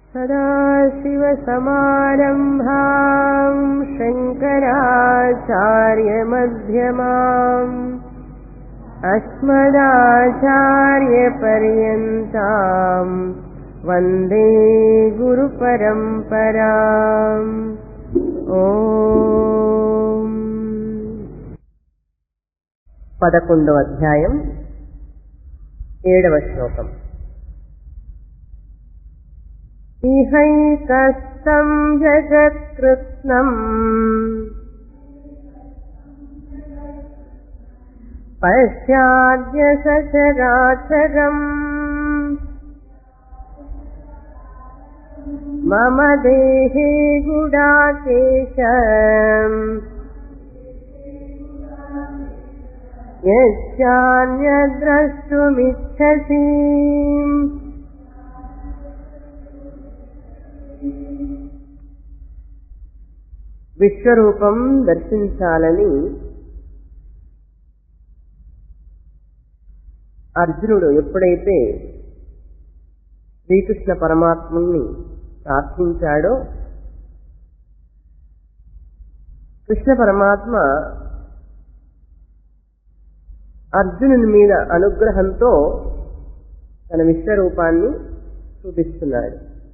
सदाशिवसमारम्भाम् शङ्कराचार्यमध्यमाम् अस्मदाचार्यपर्यन्ताम् वन्दे गुरुपरम्पराम् ఓం పదకొండవ అధ్యాయం ఏడవ శ్లోకం ఇహైకస్తం జగత్కృత్స్నం పశ్చాద్య సచరాచరం మమ దేహే గుడాకేశ యచ్చాన్యద్రష్టుమిచ్చసి విశ్వరూపం దర్శించాలని అర్జునుడు ఎప్పుడైతే శ్రీకృష్ణ పరమాత్ముని ప్రార్థించాడో కృష్ణ పరమాత్మ అర్జునుని మీద అనుగ్రహంతో తన విశ్వరూపాన్ని చూపిస్తున్నాడు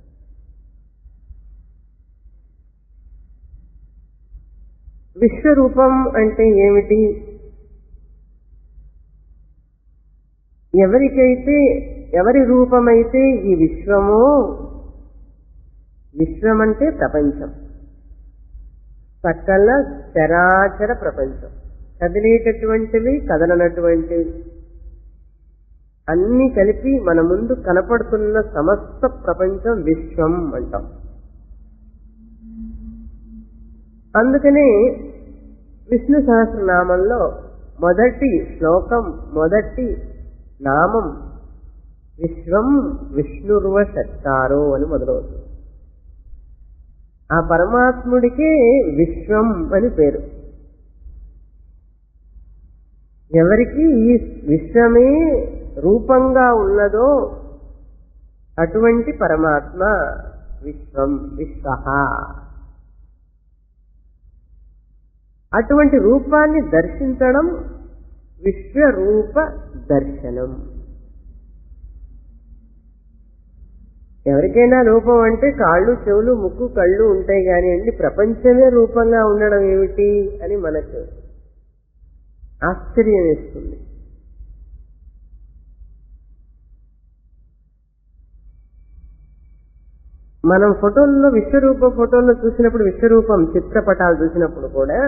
విశ్వరూపం అంటే ఏమిటి ఎవరికైతే ఎవరి రూపమైతే ఈ విశ్వమో విశ్వం అంటే ప్రపంచం సకల చరాచర ప్రపంచం కదిలేటటువంటివి కదలనటువంటివి అన్ని కలిపి మన ముందు కనపడుతున్న సమస్త ప్రపంచం విశ్వం అంటాం అందుకనే విష్ణు సహస్రనామంలో మొదటి శ్లోకం మొదటి నామం విశ్వం విష్ణుర్వ సత్తారో అని మొదలవుతుంది ఆ పరమాత్ముడికే విశ్వం అని పేరు ఎవరికి ఈ విశ్వమే రూపంగా ఉన్నదో అటువంటి పరమాత్మ విశ్వం విశ్వ అటువంటి రూపాన్ని దర్శించడం విశ్వరూప దర్శనం ఎవరికైనా రూపం అంటే కాళ్ళు చెవులు ముక్కు కళ్ళు ఉంటాయి కానివ్వండి ప్రపంచమే రూపంగా ఉండడం ఏమిటి అని మనకు ఆశ్చర్యం వేస్తుంది మనం ఫోటోల్లో విశ్వరూప ఫోటోల్లో చూసినప్పుడు విశ్వరూపం చిత్రపటాలు చూసినప్పుడు కూడా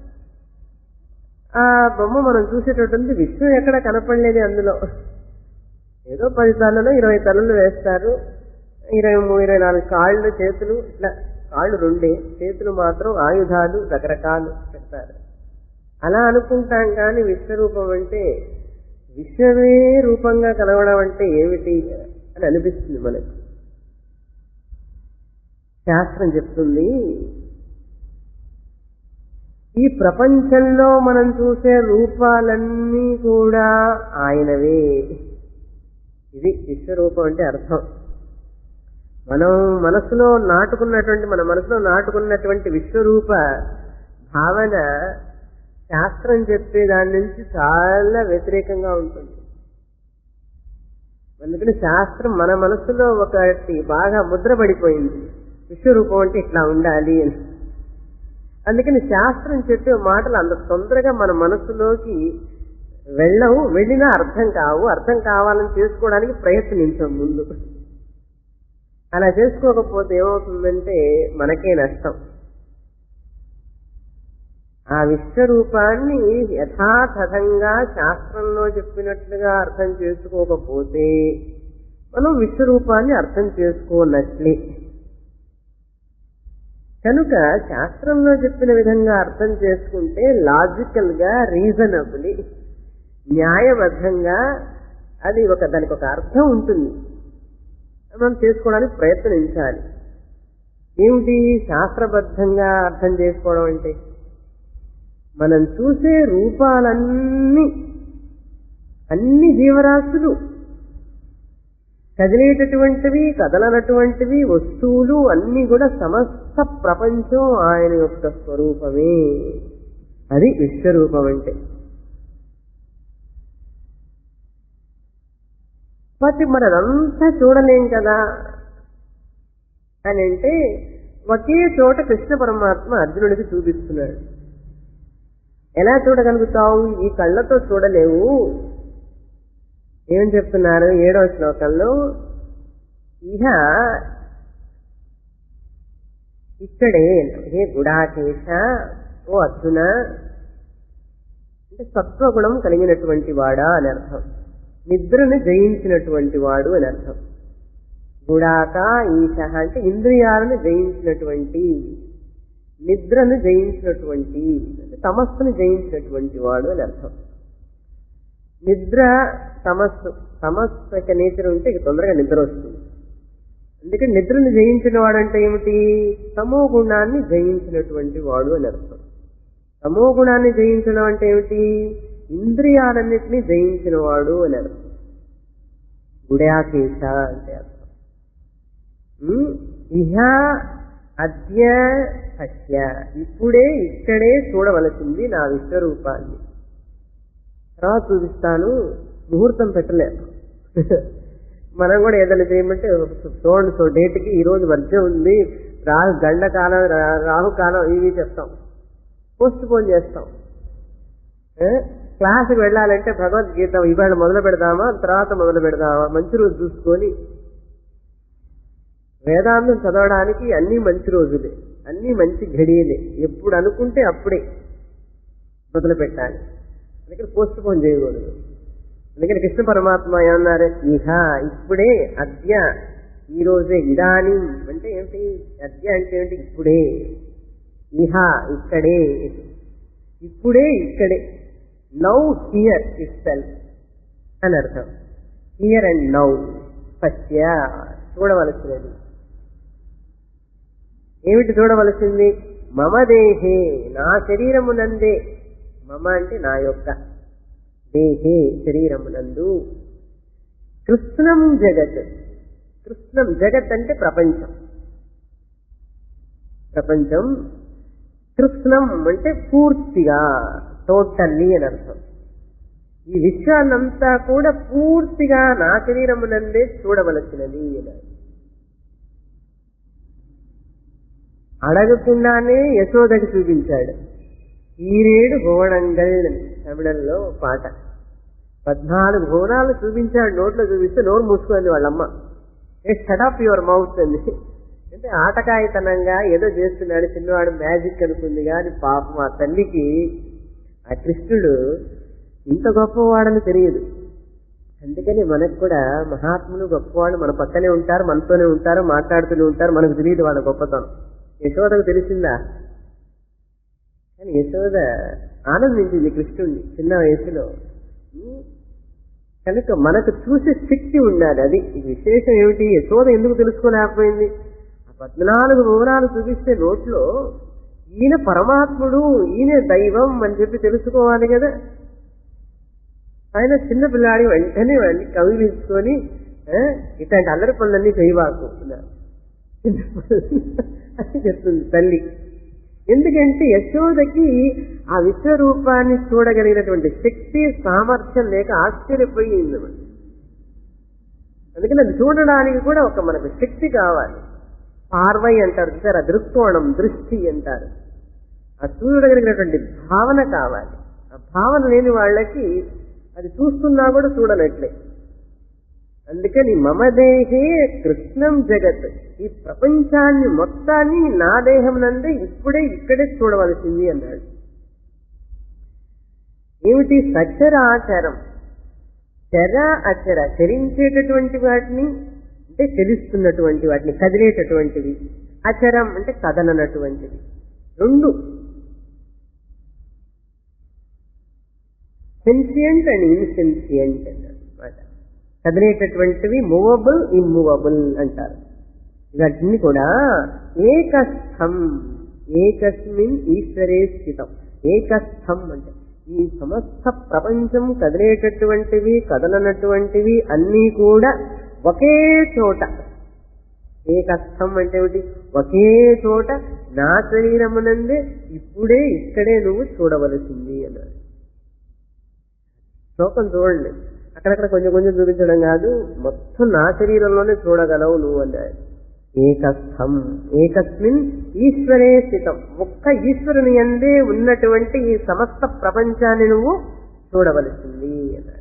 ఆ బొమ్మ మనం చూసేటటువంటి విశ్వం ఎక్కడ కనపడలేదు అందులో ఏదో పది తలలు ఇరవై తలలు వేస్తారు ఇరవై మూడు ఇరవై నాలుగు కాళ్ళు చేతులు ఇట్లా కాళ్ళు రెండే చేతులు మాత్రం ఆయుధాలు రకరకాలు పెడతారు అలా అనుకుంటాం కానీ విశ్వరూపం అంటే విశ్వమే రూపంగా కలవడం అంటే ఏమిటి అని అనిపిస్తుంది మనకు శాస్త్రం చెప్తుంది ఈ ప్రపంచంలో మనం చూసే రూపాలన్నీ కూడా ఆయనవే ఇది విశ్వరూపం అంటే అర్థం మనం మనసులో నాటుకున్నటువంటి మన మనసులో నాటుకున్నటువంటి విశ్వరూప భావన శాస్త్రం చెప్పే దాని నుంచి చాలా వ్యతిరేకంగా ఉంటుంది అందుకని శాస్త్రం మన మనసులో ఒకటి బాగా ముద్రపడిపోయింది విశ్వరూపం అంటే ఇట్లా ఉండాలి అని అందుకని శాస్త్రం చెప్పే మాటలు అంత తొందరగా మన మనసులోకి వెళ్ళవు వెళ్ళినా అర్థం కావు అర్థం కావాలని చేసుకోవడానికి ప్రయత్నించాం ముందు అలా చేసుకోకపోతే ఏమవుతుందంటే మనకే నష్టం ఆ విశ్వరూపాన్ని యథాతథంగా శాస్త్రంలో చెప్పినట్లుగా అర్థం చేసుకోకపోతే మనం విశ్వరూపాన్ని అర్థం చేసుకోనట్లే కనుక శాస్త్రంలో చెప్పిన విధంగా అర్థం చేసుకుంటే లాజికల్ గా రీజనబుల్లీ న్యాయబద్ధంగా అది ఒక దానికి ఒక అర్థం ఉంటుంది మనం చేసుకోవడానికి ప్రయత్నించాలి ఏమిటి శాస్త్రబద్ధంగా అర్థం చేసుకోవడం అంటే మనం చూసే రూపాలన్నీ అన్ని జీవరాశులు కదిలేటటువంటివి కదలనటువంటివి వస్తువులు అన్ని కూడా సమస్త ప్రపంచం ఆయన యొక్క స్వరూపమే అది విశ్వరూపం అంటే మరి మరి అదంతా చూడలేం కదా అని అంటే ఒకే చోట కృష్ణ పరమాత్మ అర్జునుడికి చూపిస్తున్నాడు ఎలా చూడగలుగుతావు ఈ కళ్ళతో చూడలేవు ఏం చెప్తున్నారు ఏడవ శ్లోకంలో ఇహ ఇక్కడే హే గుడాకేశ ఓ అర్జున అంటే సత్వగుణం కలిగినటువంటి వాడా అని అర్థం నిద్రను జయించినటువంటి వాడు అని అర్థం గుడాక ఈశ అంటే ఇంద్రియాలను జయించినటువంటి నిద్రను జయించినటువంటి తమస్సును జయించినటువంటి వాడు అని అర్థం నిద్ర తమస్సు తమస్సు యొక్క నేచర్ ఉంటే ఇక తొందరగా నిద్ర వస్తుంది అందుకని నిద్రను జయించిన వాడు అంటే ఏమిటి తమో గుణాన్ని జయించినటువంటి వాడు అని అర్థం తమో గుణాన్ని జయించడం అంటే ఏమిటి ఇంద్రియాలన్నింటినీ జయించిన వాడు అని అర్థం గుడాకేశ అంటే అర్థం ఉమ్, ఇహ అద్య సత్య ఇప్పుడే ఇక్కడే చూడవలసింది నా విశ్వరూపాన్ని తర్వాత చూపిస్తాను ముహూర్తం పెట్టలేదు మనం కూడా ఏదైనా చేయమంటే చూడండి సో డేట్కి ఈ రోజు వర్జం ఉంది రాహు గండ కాలం రా- రాహు కాలం ఇవి చెప్తాం పోస్ట్ పోన్ చేస్తాం ఏ? క్లాసుకి వెళ్ళాలంటే భగవద్గీత ఇవాళ మొదలు పెడదామా తర్వాత మొదలు పెడదామా మంచి రోజు చూసుకొని వేదాంతం చదవడానికి అన్ని మంచి రోజులే అన్ని మంచి ఘడియలే ఎప్పుడు అనుకుంటే అప్పుడే మొదలు పెట్టాలి అందుకని పోస్ట్ పోన్ చేయకూడదు అందుకని కృష్ణ పరమాత్మ ఏమన్నారు ఇహ ఇప్పుడే అద్య ఈ రోజే ఇదాని అంటే ఏంటి అద్య అంటే ఏంటి ఇప్పుడే ఇహ ఇక్కడే ఇప్పుడే ఇక్కడే నౌ హియర్ ఇట్ సెల్ఫ్ అని అర్థం హియర్ అండ్ నౌ పశ్య చూడవలసినది ఏమిటి చూడవలసింది మమ దేహే నా శరీరమునందే మమ అంటే నా యొక్క దేహే శరీరమునందు కృష్ణం జగత్ కృష్ణం జగత్ అంటే ప్రపంచం ప్రపంచం కృష్ణం అంటే పూర్తిగా టోటల్లీ అని అర్థం ఈ విశ్వాన్నంతా కూడా పూర్తిగా నా శరీరమునందే చూడవలసినది అని అడగకుండానే యశోదకి చూపించాడు ఈరేడు భువనంగల్ అని తమిళంలో పాట పద్నాలుగు భువనాలు చూపించాడు నోట్లో చూపిస్తే నోరు మూసుకుంది వాళ్ళమ్మ ఏ షడప్ యువర్ మౌత్ అంది అంటే ఆటకాయితనంగా ఏదో చేస్తున్నాడు చిన్నవాడు మ్యాజిక్ అనుకుంది కానీ పాపం ఆ తల్లికి ఆ కృష్ణుడు ఇంత గొప్పవాడని తెలియదు అందుకని మనకు కూడా మహాత్ములు గొప్పవాళ్ళు మన పక్కనే ఉంటారు మనతోనే ఉంటారు మాట్లాడుతూనే ఉంటారు మనకు తెలియదు వాళ్ళ గొప్పతనం యశోదకు తెలిసిందా కానీ యశోద ఆనందించింది కృష్ణుడిని చిన్న వయసులో ఉమ్, కనుక మనకు చూసే శక్తి ఉండాలి అది ఈ విశేషం ఏమిటి యశోద ఎందుకు తెలుసుకోలేకపోయింది ఆ పద్నాలుగు వివరాలు చూపిస్తే నోట్లో ఈయన పరమాత్ముడు ఈయన దైవం అని చెప్పి తెలుసుకోవాలి కదా ఆయన చిన్న పిల్లాడి వెంటనే వాడిని కవిలించుకొని ఆ, ఇట్లాంటి అల్లరి పనులన్నీ చేయవాకు అన్నారు. చిన్న పిల్ల అని చెప్తుంది తల్లి ఎందుకంటే యశోదకి ఆ విశ్వరూపాన్ని చూడగలిగినటువంటి శక్తి సామర్థ్యం లేక ఆశ్చర్యపోయింది మరి. అందుకని అది చూడడానికి కూడా ఒక మనకు శక్తి కావాలి పార్వై అంటారు చూసారా దృక్కోణం దృష్టి అంటారు ఆ చూడగలిగినటువంటి భావన కావాలి ఆ భావన లేని వాళ్ళకి అది చూస్తున్నా కూడా చూడనట్లే అందుకని మమదేహే కృష్ణం జగత్ ఈ ప్రపంచాన్ని మొత్తాన్ని నా దేహం నందే ఇప్పుడే ఇక్కడే చూడవలసింది అన్నాడు ఏమిటి సచరాచరం చర అచర చరించేటటువంటి వాటిని అంటే చలిస్తున్నటువంటి వాటిని కదిలేటటువంటివి అచరం అంటే కదలనటువంటివి రెండు సెన్సియంట్ అండ్ ఇన్సెన్సియంట్ అన్నమాట కదిలేటటువంటివి మూవబుల్ ఇమ్మూవబుల్ అంటారు ఇవన్నీ కూడా ఏకస్థం ఏకస్మిన్ ఈశ్వరే స్థితం ఏకస్థం అంటే ఈ సమస్త ప్రపంచం కదిలేటటువంటివి కదలనటువంటివి అన్నీ కూడా ఒకే చోట ఏకస్థం అంటే ఏమిటి ఒకే చోట నా శరీరమునందే ఇప్పుడే ఇక్కడే నువ్వు చూడవలసింది అన్నాడు శ్లోకం చూడండి అక్కడక్కడ కొంచెం కొంచెం చూపించడం కాదు మొత్తం నా శరీరంలోనే చూడగలవు నువ్వు అన్నాడు ఏకస్థం ఏకస్మిన్ ఈశ్వరే స్థితం ఒక్క ఈశ్వరుని అందే ఉన్నటువంటి ఈ సమస్త ప్రపంచాన్ని నువ్వు చూడవలసింది అన్నాడు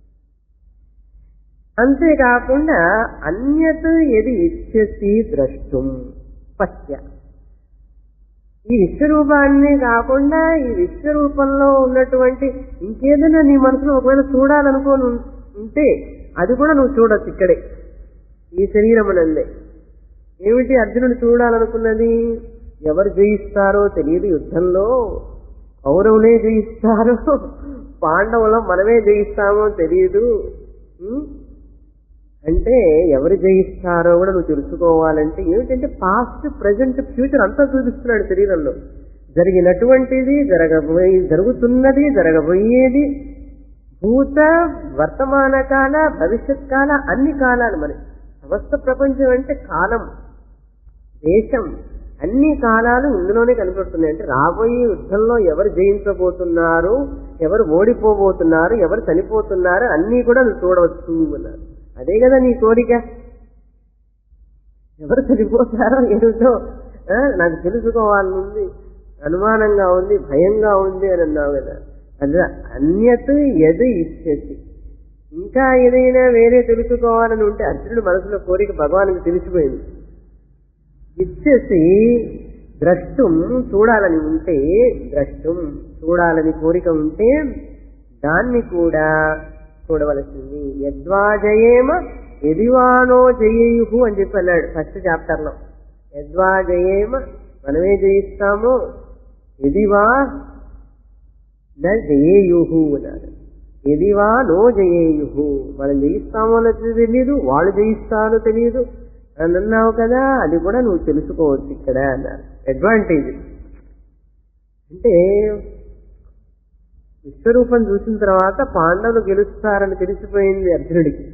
అంతేకాకుండా అన్యత్ ఎది ఇచ్చసి ద్రష్టం పశ్య ఈ విశ్వరూపాన్ని కాకుండా ఈ విశ్వరూపంలో ఉన్నటువంటి ఇంకేదైనా నీ మనసులో ఒకవేళ చూడాలనుకోని ఉం- ఉంటే అది కూడా నువ్వు చూడొచ్చు ఇక్కడే ఈ శరీరమునందే ఏమిటి అర్జునుడు చూడాలనుకున్నది ఎవరు జయిస్తారో తెలియదు యుద్ధంలో కౌరవులే జయిస్తారో పాండవులో మనమే జయిస్తామో తెలియదు ఉం? అంటే ఎవరు జయిస్తారో కూడా నువ్వు తెలుసుకోవాలంటే ఏమిటంటే పాస్ట్ ప్రజెంట్ ఫ్యూచర్ అంతా చూపిస్తున్నాడు శరీరంలో జరిగినటువంటిది జరగబోయే జరుగుతున్నది జరగబోయేది భూత వర్తమాన కాల భవిష్యత్ కాల అన్ని కాలాలు మరి సమస్త ప్రపంచం అంటే కాలం దేశం అన్ని కాలాలు ఇందులోనే కనపడుతున్నాయి అంటే రాబోయే యుద్ధంలో ఎవరు జయించబోతున్నారు ఎవరు ఓడిపోబోతున్నారు ఎవరు చనిపోతున్నారు అన్నీ కూడా నువ్వు చూడవచ్చు అన్నారు అదే కదా నీ కోరిక ఎవరు చనిపోతారో ఏమిటో ఆ, నాకు తెలుసుకోవాలనుంది అనుమానంగా ఉంది భయంగా ఉంది అని అన్నావు కదా అదే అన్యత్ ఎది ఇచ్చేసి ఇంకా ఏదైనా వేరే తెలుసుకోవాలని ఉంటే అర్జునుడు మనసులో కోరిక భగవానికి తెలిసిపోయింది ఇచ్చేసి ద్రష్టం చూడాలని ఉంటే ద్రష్టం చూడాలని కోరిక ఉంటే దాన్ని కూడా చూడవలసింది యద్వా జయేమ ఎదివానో జయేయు అని చెప్పి అన్నాడు ఫస్ట్ చాప్టర్ లో యద్వా జయేమ మనమే జయిస్తాము ఎదివా న జయేయుహు అన్నాడు ఎదివా నో జయేయుహు మనం జయిస్తామో అన్నది తెలియదు వాళ్ళు జయిస్తారో తెలియదు అని అన్నావు కదా అది కూడా నువ్వు తెలుసుకోవచ్చు ఇక్కడ అన్నారు అడ్వాంటేజ్ అంటే విశ్వరూపం చూసిన తర్వాత పాండవులు గెలుస్తారని తెలిసిపోయింది అర్జునుడికి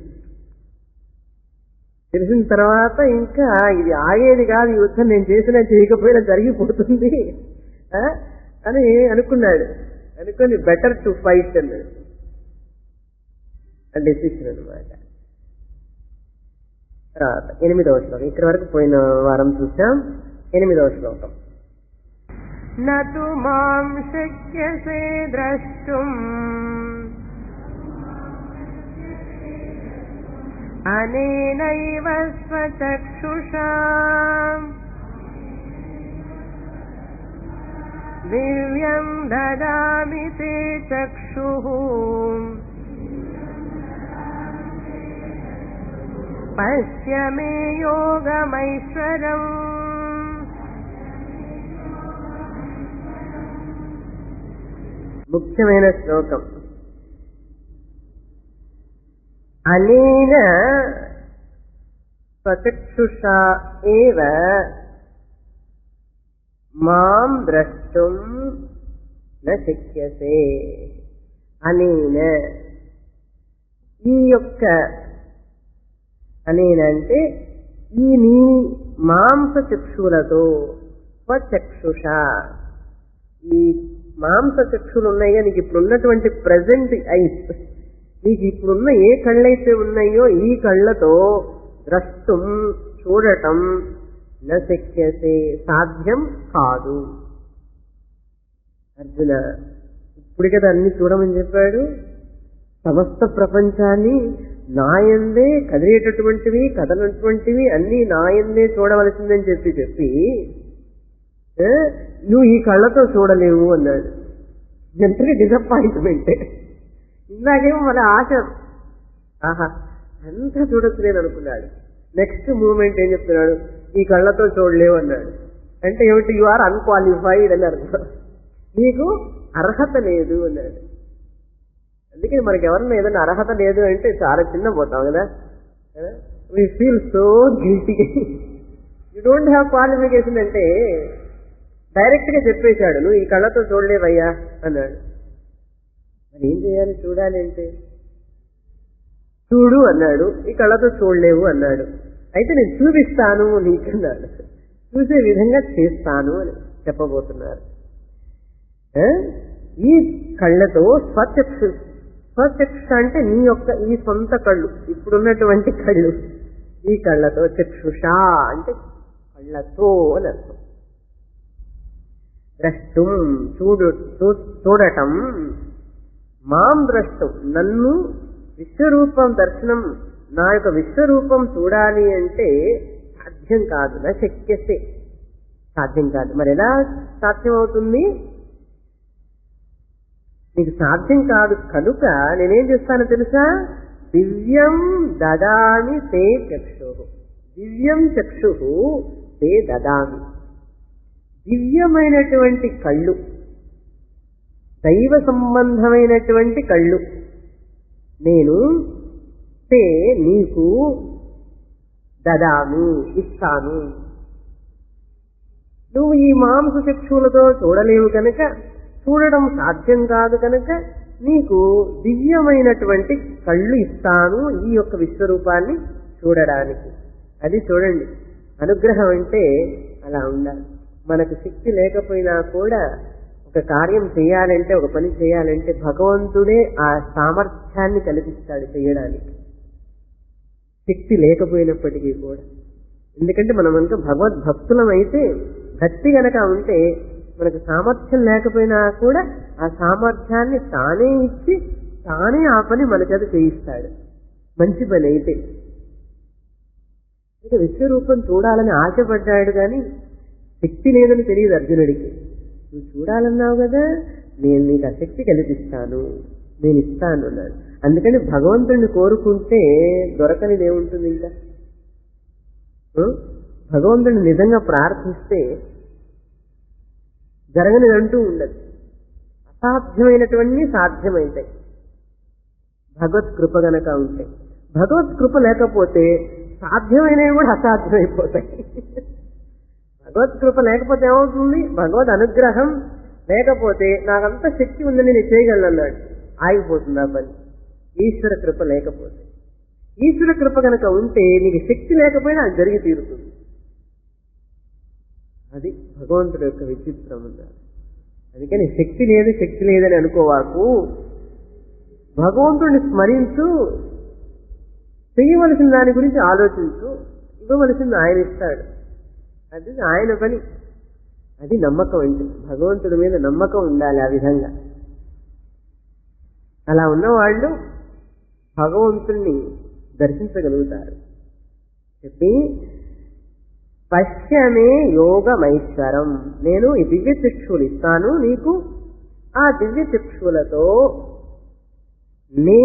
తెలిసిన తర్వాత ఇంకా ఇది ఆగేది కాదు ఈ యుద్ధం నేను చేసినా చేయకపోయినా జరిగిపోతుంది ఆ? అని అనుకున్నాడు అనుకొని బెటర్ టు ఫైట్ అన్నాడు డెసిషన్ అనమాట తర్వాత ఎనిమిదవ శ్లోకం ఇక్కడి వరకు పోయిన వారం చూసాం ఎనిమిదవ శ్లోకం न तु मां शक्यसे द्रष्टुम् अनेनैव स्वचक्षुषा दिव्यं ददामि ते चक्षुः पश्य मे योगमैश्वरम् ముఖ్యమైన శ్లోకం అనేన స్వచక్షుషా ఏవ మాం ద్రష్టం న శక్యసే అనేన ఈ యొక్క అనేనంటే ఈ నీ మాంస చక్షులతో స్వచక్షుష ఈ మాంస చక్షులు ఉన్నాయిగా నీకు ఇప్పుడు ఉన్నటువంటి ప్రజెంట్ ఐస్ నీకు ఇప్పుడున్న ఏ కళ్ళైతే ఉన్నాయో ఈ కళ్ళతో ద్రష్టం చూడటం నశక్యసే సాధ్యం కాదు అర్జున ఇప్పుడు కదా అన్ని చూడమని చెప్పాడు సమస్త ప్రపంచాన్ని నాయందే కదిలేటటువంటివి కదలటువంటివి అన్ని నాయందే చూడవలసిందని చెప్పి చెప్పి ఏ, నువ్వు ఈ కళ్ళతో చూడలేవు అన్నాడు ఎంతగా డిసప్పాయింట్మెంట్ ఇందాకేమో మన ఆశ ఆహా అంతా చూడొచ్చు నేను అనుకున్నాడు నెక్స్ట్ మూమెంట్ ఏం చెప్తున్నాడు ఈ కళ్ళతో చూడలేవు అన్నాడు అంటే ఏమిటి యు ఆర్ అన్క్వాలిఫైడ్ అని అర్థం నీకు అర్హత లేదు అన్నాడు అందుకే మనకి ఎవరన్నా ఏదైనా అర్హత లేదు అంటే చాలా చిన్న పోతాం కదా we feel so guilty you don't have qualification అంటే డైరెక్ట్ గా చెప్పేశాడు నువ్వు ఈ కళ్ళతో చూడలేవయ్యా అన్నాడు మరి ఏం చేయాలి చూడాలి అంటే చూడు అన్నాడు ఈ కళ్ళతో చూడలేవు అన్నాడు అయితే నేను చూపిస్తాను నీకన్నాడు చూసే విధంగా చేస్తాను అని చెప్పబోతున్నారు ఆ? ఈ కళ్ళతో స్వచక్షు స్వచక్ష అంటే నీ యొక్క ఈ సొంత కళ్ళు ఇప్పుడున్నటువంటి కళ్ళు ఈ కళ్ళతో చక్షుష అంటే కళ్ళతో అని అర్థం ద్రష్టం చూడు చూ- చూడటం మాం ద్రష్టం నన్ను విశ్వరూపం దర్శనం నా యొక్క విశ్వరూపం చూడాలి అంటే సాధ్యం కాదు నా శక్యసే సాధ్యం కాదు మరి ఎలా సాధ్యం అవుతుంది నీకు సాధ్యం కాదు కనుక నేనేం చేస్తానో తెలుసా దివ్యం దదామి తే చక్షు దివ్యం చక్షు తే దదామి దివ్యమైనటువంటి కళ్ళు దైవ సంబంధమైనటువంటి కళ్ళు నేను తే నీకు దదామి ఇస్తాను నువ్వు ఈ మాంస చక్షులతో చూడలేవు కనుక చూడడం సాధ్యం కాదు కనుక నీకు దివ్యమైనటువంటి కళ్ళు ఇస్తాను ఈ యొక్క విశ్వరూపాన్ని చూడడానికి అది చూడండి అనుగ్రహం అంటే అలా ఉండాలి మనకు శక్తి లేకపోయినా కూడా ఒక కార్యం చేయాలంటే ఒక పని చేయాలంటే భగవంతుడే ఆ సామర్థ్యాన్ని కల్పిస్తాడు చేయడానికి శక్తి లేకపోయినప్పటికీ కూడా ఎందుకంటే మనం కనుక భగవద్భక్తులం అయితే భక్తి గనక ఉంటే మనకు సామర్థ్యం లేకపోయినా కూడా ఆ సామర్థ్యాన్ని తానే ఇచ్చి తానే ఆ పని మన చేత చేయిస్తాడు మంచి పని అయితే ఇక విశ్వరూపం చూడాలని ఆశపడ్డాడు కానీ శక్తి లేదని తెలియదు అర్జునుడికి నువ్వు చూడాలన్నావు కదా నేను నీకు ఆ శక్తి కల్పిస్తాను నేను ఇస్తాను అన్నాడు అందుకని భగవంతుడిని కోరుకుంటే దొరకనిది ఏముంటుంది ఇంకా ఆ? భగవంతుడిని నిజంగా ప్రార్థిస్తే జరగనిదంటూ ఉండదు అసాధ్యమైనటువంటి సాధ్యమైతాయి భగవత్ కృప గనక ఉంటే భగవత్ కృప లేకపోతే సాధ్యమైనవి కూడా అసాధ్యమైపోతాయి భగవత్ కృప లేకపోతే ఏమవుతుంది భగవద్ అనుగ్రహం లేకపోతే నాకంత శక్తి ఉందని నేను చేయగలను అన్నాడు ఆగిపోతుంది ఆ పని ఈశ్వర కృప లేకపోతే ఈశ్వర కృప కనుక ఉంటే నీకు శక్తి లేకపోయినా అది జరిగి తీరుతుంది అది భగవంతుడి యొక్క విచిత్రం అన్నారు అందుకని శక్తి లేదు శక్తి లేదని అనుకోవాకు భగవంతుడిని స్మరించు చేయవలసిన దాని గురించి ఆలోచించు ఇవ్వవలసింది ఆయన ఇస్తాడు అది ఆయన పని అది నమ్మకం అంటే భగవంతుడి మీద నమ్మకం ఉండాలి ఆ విధంగా అలా ఉన్నవాళ్ళు భగవంతుణ్ణి దర్శించగలుగుతారు చెప్పి పశ్యమే యోగమైశ్వరం నేను ఈ దివ్య చక్షువులు ఇస్తాను నీకు ఆ దివ్య చక్షువులతో నే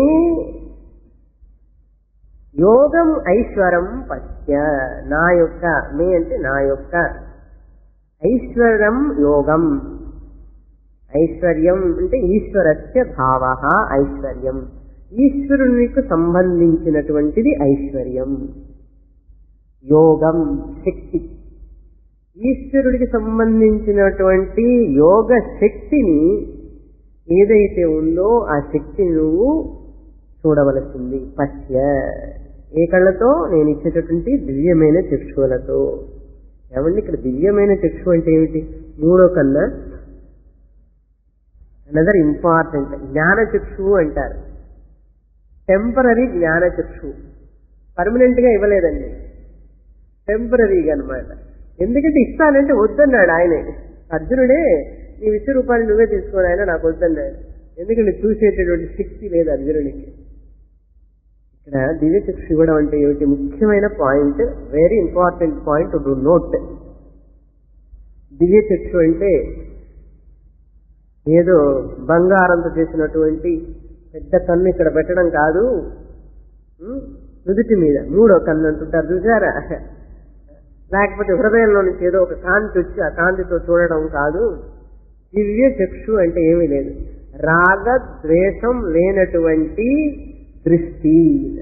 యోగం ఐశ్వరం పశ్య నా యొక్క మే అంటే నా యొక్క ఐశ్వరం యోగం ఐశ్వర్యం అంటే ఈశ్వరస్య భావ ఐశ్వర్యం ఈశ్వరునికి సంబంధించినటువంటిది ఐశ్వర్యం యోగం శక్తి ఈశ్వరుడికి సంబంధించినటువంటి యోగ శక్తిని ఏదైతే ఉందో ఆ శక్తిని నువ్వు చూడవలసింది పశ్య ఏ కళ్ళతో నేను ఇచ్చేటటువంటి దివ్యమైన చక్షువులతో ఏమండి ఇక్కడ దివ్యమైన చక్షు అంటే ఏమిటి మూడో కన్నా అనదర్ ఇంపార్టెంట్ జ్ఞాన చక్షువు అంటారు టెంపరీ జ్ఞాన చక్షు పర్మనెంట్ గా ఇవ్వలేదండి టెంపరీగా అనమాట ఎందుకంటే ఇస్తానంటే వద్దన్నాడు ఆయనే అర్జునుడే నీ విశ్వరూపాన్ని నువ్వే తీసుకోని ఆయన నాకు వద్దన్నాడు ఎందుకంటే చూసేటటువంటి శక్తి లేదు అర్జునుడికి ఇక్కడ దివ్య చక్షు ఇవ్వడం అంటే ఏమిటి ముఖ్యమైన point very important point to note దివ్య చక్షు అంటే ఏదో బంగారంతో చేసినటువంటి పెద్ద కన్ను ఇక్కడ పెట్టడం కాదు ఉం? నుదుటి మీద మూడో కన్ను అంటుంటారు చూసారా లేకపోతే హృదయంలో నుంచి ఏదో ఒక కాంతి వచ్చి ఆ కాంతితో చూడడం కాదు దివ్య చక్షు అంటే ఏమీ లేదు రాగ ద్వేషం లేనటువంటి దృష్టి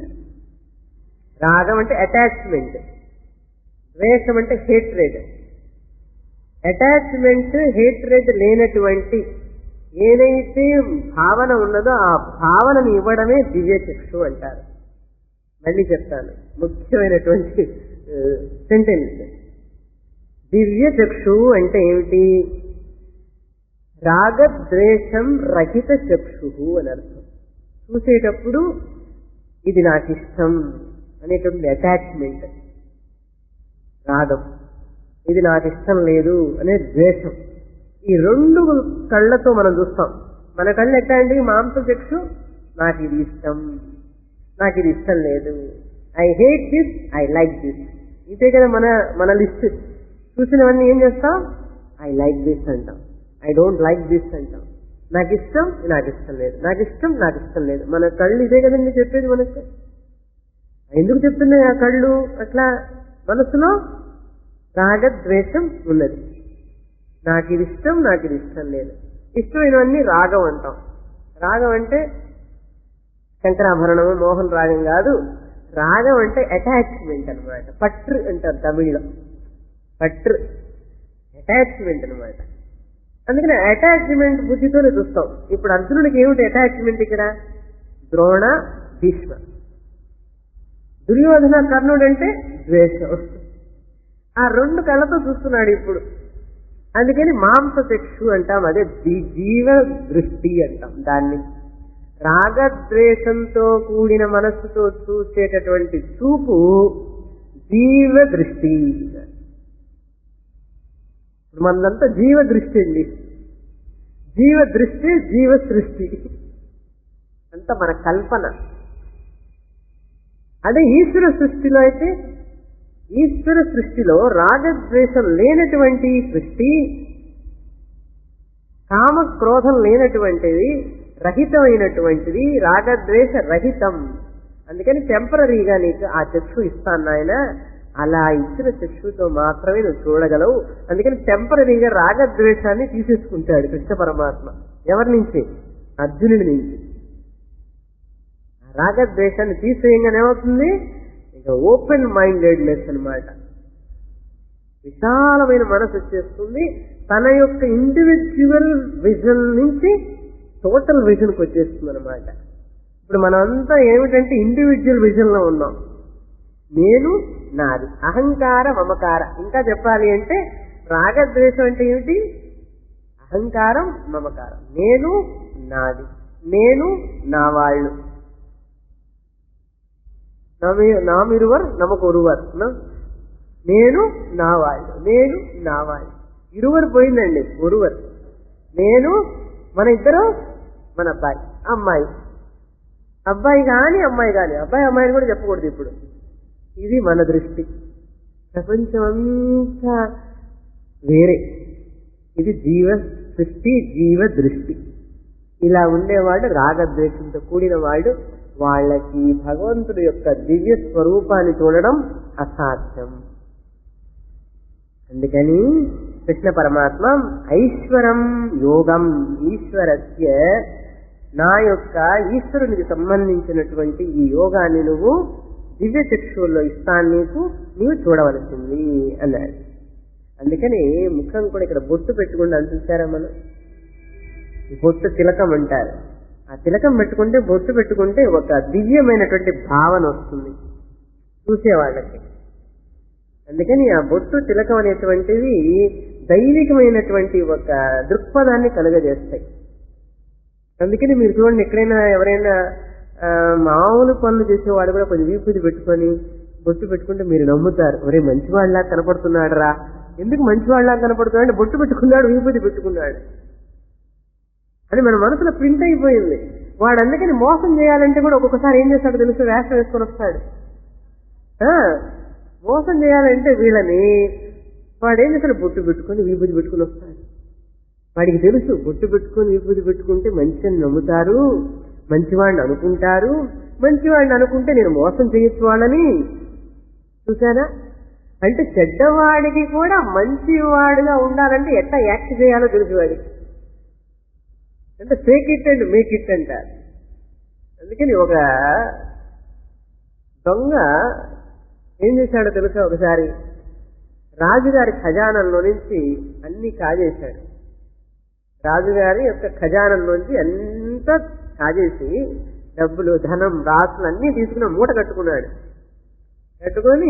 రాగం అంటే అటాచ్మెంట్ ద్వేషం అంటే హేట్రెడ్ అటాచ్మెంట్ హేట్రెడ్ లేనటువంటి ఏదైతే భావన ఉన్నదో ఆ భావనని ఇవ్వడమే దివ్య చక్షు అంటారు మళ్ళీ చెప్తాను ముఖ్యమైనటువంటి సెంటెన్స్ దివ్య చక్షు అంటే ఏమిటి రాగద్వేషం రహిత చక్షు అని అర్థం చూసేటప్పుడు ఇది నాకు ఇష్టం అనేటువంటి అటాచ్మెంట్ రాగం ఇది నాకు ఇష్టం లేదు అనే ద్వేషం ఈ రెండు కళ్ళతో మనం చూస్తాం మన కళ్ళు ఎట్లా అండి మాంస చక్షు నాకు ఇది ఇష్టం నాకు ఇది ఇష్టం లేదు I hate this I like this ఇదే కదా మన మన లిస్ట్ చూసినవన్నీ ఏం చేస్తాం ఐ లైక్ దిస్ అంటాం ఐ డోంట్ లైక్ దిస్ అంటాం నాకు ఇష్టం నాకు ఇష్టం లేదు నాకు ఇష్టం నాకు ఇష్టం లేదు మన కళ్ళు ఇదే కదండి చెప్పేది మనకు ఎందుకు చెప్తున్నాయి ఆ కళ్ళు అట్లా మనసులో రాగద్వేషం ఉన్నది నాకు ఇది ఇష్టం నాకు ఇది ఇష్టం లేదు ఇష్టమైనవన్నీ రాగం అంటాం రాగం అంటే శంకరాభరణము మోహన్ రాగం కాదు రాగం అంటే అటాచ్మెంట్ అనమాట పట్రు అంటారు తమిళ్లో పట్రు అటాచ్మెంట్ అనమాట అందుకని అటాచ్మెంట్ బుద్ధితోనే చూస్తాం ఇప్పుడు అర్జునుడికి ఏమిటి అటాచ్మెంట్ ఇక్కడ ద్రోణ భీష్మ దుర్యోధన కర్ణుడు అంటే ద్వేషం ఆ రెండు కళ్ళతో చూస్తున్నాడు ఇప్పుడు అందుకని మాంస చక్షు అంటాం అదే జీ- జీవ దృష్టి అంటాం దాన్ని రాగద్వేషంతో కూడిన మనస్సుతో చూసేటటువంటి చూపు జీవ దృష్టి ఇప్పుడు మనదంతా జీవ దృష్టి అండి జీవ దృష్టి జీవ సృష్టి అంతా మన కల్పన అదే ఈశ్వర సృష్టిలో అయితే ఈశ్వర సృష్టిలో రాగద్వేషం లేనటువంటి సృష్టి కామ క్రోధం లేనటువంటిది రహితమైనటువంటిది రాగద్వేష రహితం అందుకని టెంపరీగా నీకు ఆ చక్షు ఇస్తాను నాయన అలా ఇచ్చిన చక్షుతో మాత్రమే నువ్వు చూడగలవు అందుకని టెంపరీగా రాగద్వేషాన్ని తీసేసుకుంటాడు కృష్ణ పరమాత్మ ఎవరి నుంచి అర్జునుడి నుంచి ఆ రాగద్వేషాన్ని తీసేయంగానే ఏమవుతుంది ఇక ఓపెన్ మైండెడ్నెస్ అన్నమాట విశాలమైన మనసు వచ్చేస్తుంది తన యొక్క ఇండివిజువల్ విజన్ నుంచి టోటల్ విజన్కి వచ్చేస్తుంది అనమాట ఇప్పుడు మనమంతా ఏమిటంటే ఇండివిజువల్ విజన్ లో ఉన్నాం నేను నాది అహంకార మమకార ఇంకా చెప్పాలి అంటే రాగద్వేషం అంటే ఏమిటి అహంకారం మమకారం నేను నాది నేను నా వాళ్ళు నామి- నామిరువర్ నమకొరువర్ న? నేను నా వాళ్ళు నేను నా వాళ్ళు ఇరువరు పోయిందండి ఒరువర్ నేను మన ఇద్దరు మన అబ్బాయి అమ్మాయి అబ్బాయి కాని అమ్మాయి కాని అబ్బాయి అమ్మాయిని కూడా చెప్పకూడదు ఇప్పుడు ఇది మన దృష్టి ప్రపంచం అంతా వేరే ఇది జీవ సృష్టి జీవ దృష్టి ఇలా ఉండేవాడు రాగద్వేషంతో కూడిన వాడు వాళ్ళకి భగవంతుడి యొక్క దివ్య స్వరూపాన్ని చూడడం అసాధ్యం అందుకని కృష్ణ పరమాత్మ ఐశ్వరం యోగం ఈశ్వరస్య నా యొక్క ఈశ్వరునికి సంబంధించినటువంటి ఈ యోగాన్ని నువ్వు దివ్య చక్షువుల్లో ఇస్తాను నీకు నీవు చూడవలసింది అన్నాడు అందుకని ముఖం కూడా ఇక్కడ బొట్టు పెట్టుకుండా చూసారా మనం ఈ బొట్టు తిలకం అంటారు ఆ తిలకం పెట్టుకుంటే బొట్టు పెట్టుకుంటే ఒక దివ్యమైనటువంటి భావన వస్తుంది చూసేవాళ్ళకి అందుకని ఆ బొట్టు తిలకం అనేటువంటివి దైవికమైనటువంటి ఒక దృక్పథాన్ని కలుగజేస్తాయి అందుకని మీరు చూడండి ఎక్కడైనా ఎవరైనా ఆ, మామూలు పనులు చేసేవాడు కూడా కొంచెం వీపుది పెట్టుకొని బొట్టు పెట్టుకుంటే మీరు నమ్ముతారు ఒరే మంచివాళ్ళ కనపడుతున్నాడు రా ఎందుకు మంచివాళ్ళ కనపడుతున్నాడు అంటే బొట్టు పెట్టుకున్నాడు వీపుది పెట్టుకున్నాడు అని మన మనసులో ప్రింట్ అయిపోయింది వాడు అందుకని మోసం చేయాలంటే కూడా ఒక్కొక్కసారి ఏం చేస్తాడు తెలుసు వేషం వేసుకొని వస్తాడు ఆ, మోసం చేయాలంటే వీళ్ళని వాడు ఏం చేస్తాడు బొట్టు పెట్టుకొని విభూతి పెట్టుకుని వస్తాడు వాడికి తెలుసు బొట్టు పెట్టుకొని విభూతి పెట్టుకుంటే మంచి అని నమ్ముతారు మంచివాడిని అనుకుంటారు మంచివాడిని అనుకుంటే నేను మోసం చేయొచ్చు వాళ్ళని చూసారా అంటే చెడ్డవాడికి కూడా మంచివాడిగా ఉండాలంటే ఎట్లా యాక్ట్ చేయాలో తెలుసు వాడికి అంటే fake it and make it అంటారు అందుకని ఒక దొంగ ఏం చేశాడో తెలుసా ఒకసారి రాజుగారి ఖజానంలో నుంచి అన్ని కాజేశాడు రాజుగారి యొక్క ఖజానంలోంచి అంతా కాజేసి డబ్బులు ధనం రాసులు అన్నీ తీసుకుని మూట కట్టుకున్నాడు కట్టుకొని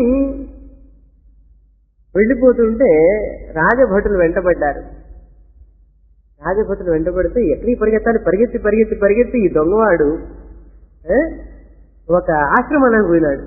వెళ్ళిపోతుంటే రాజభటులు వెంటబడ్డారు రాజభటులు వెంటబడితే ఎక్కడికి పరిగెత్తాలి పరిగెత్తి పరిగెత్తి పరిగెత్తి ఈ దొంగవాడు ఏ, ఒక ఆశ్రమానికి పోయినాడు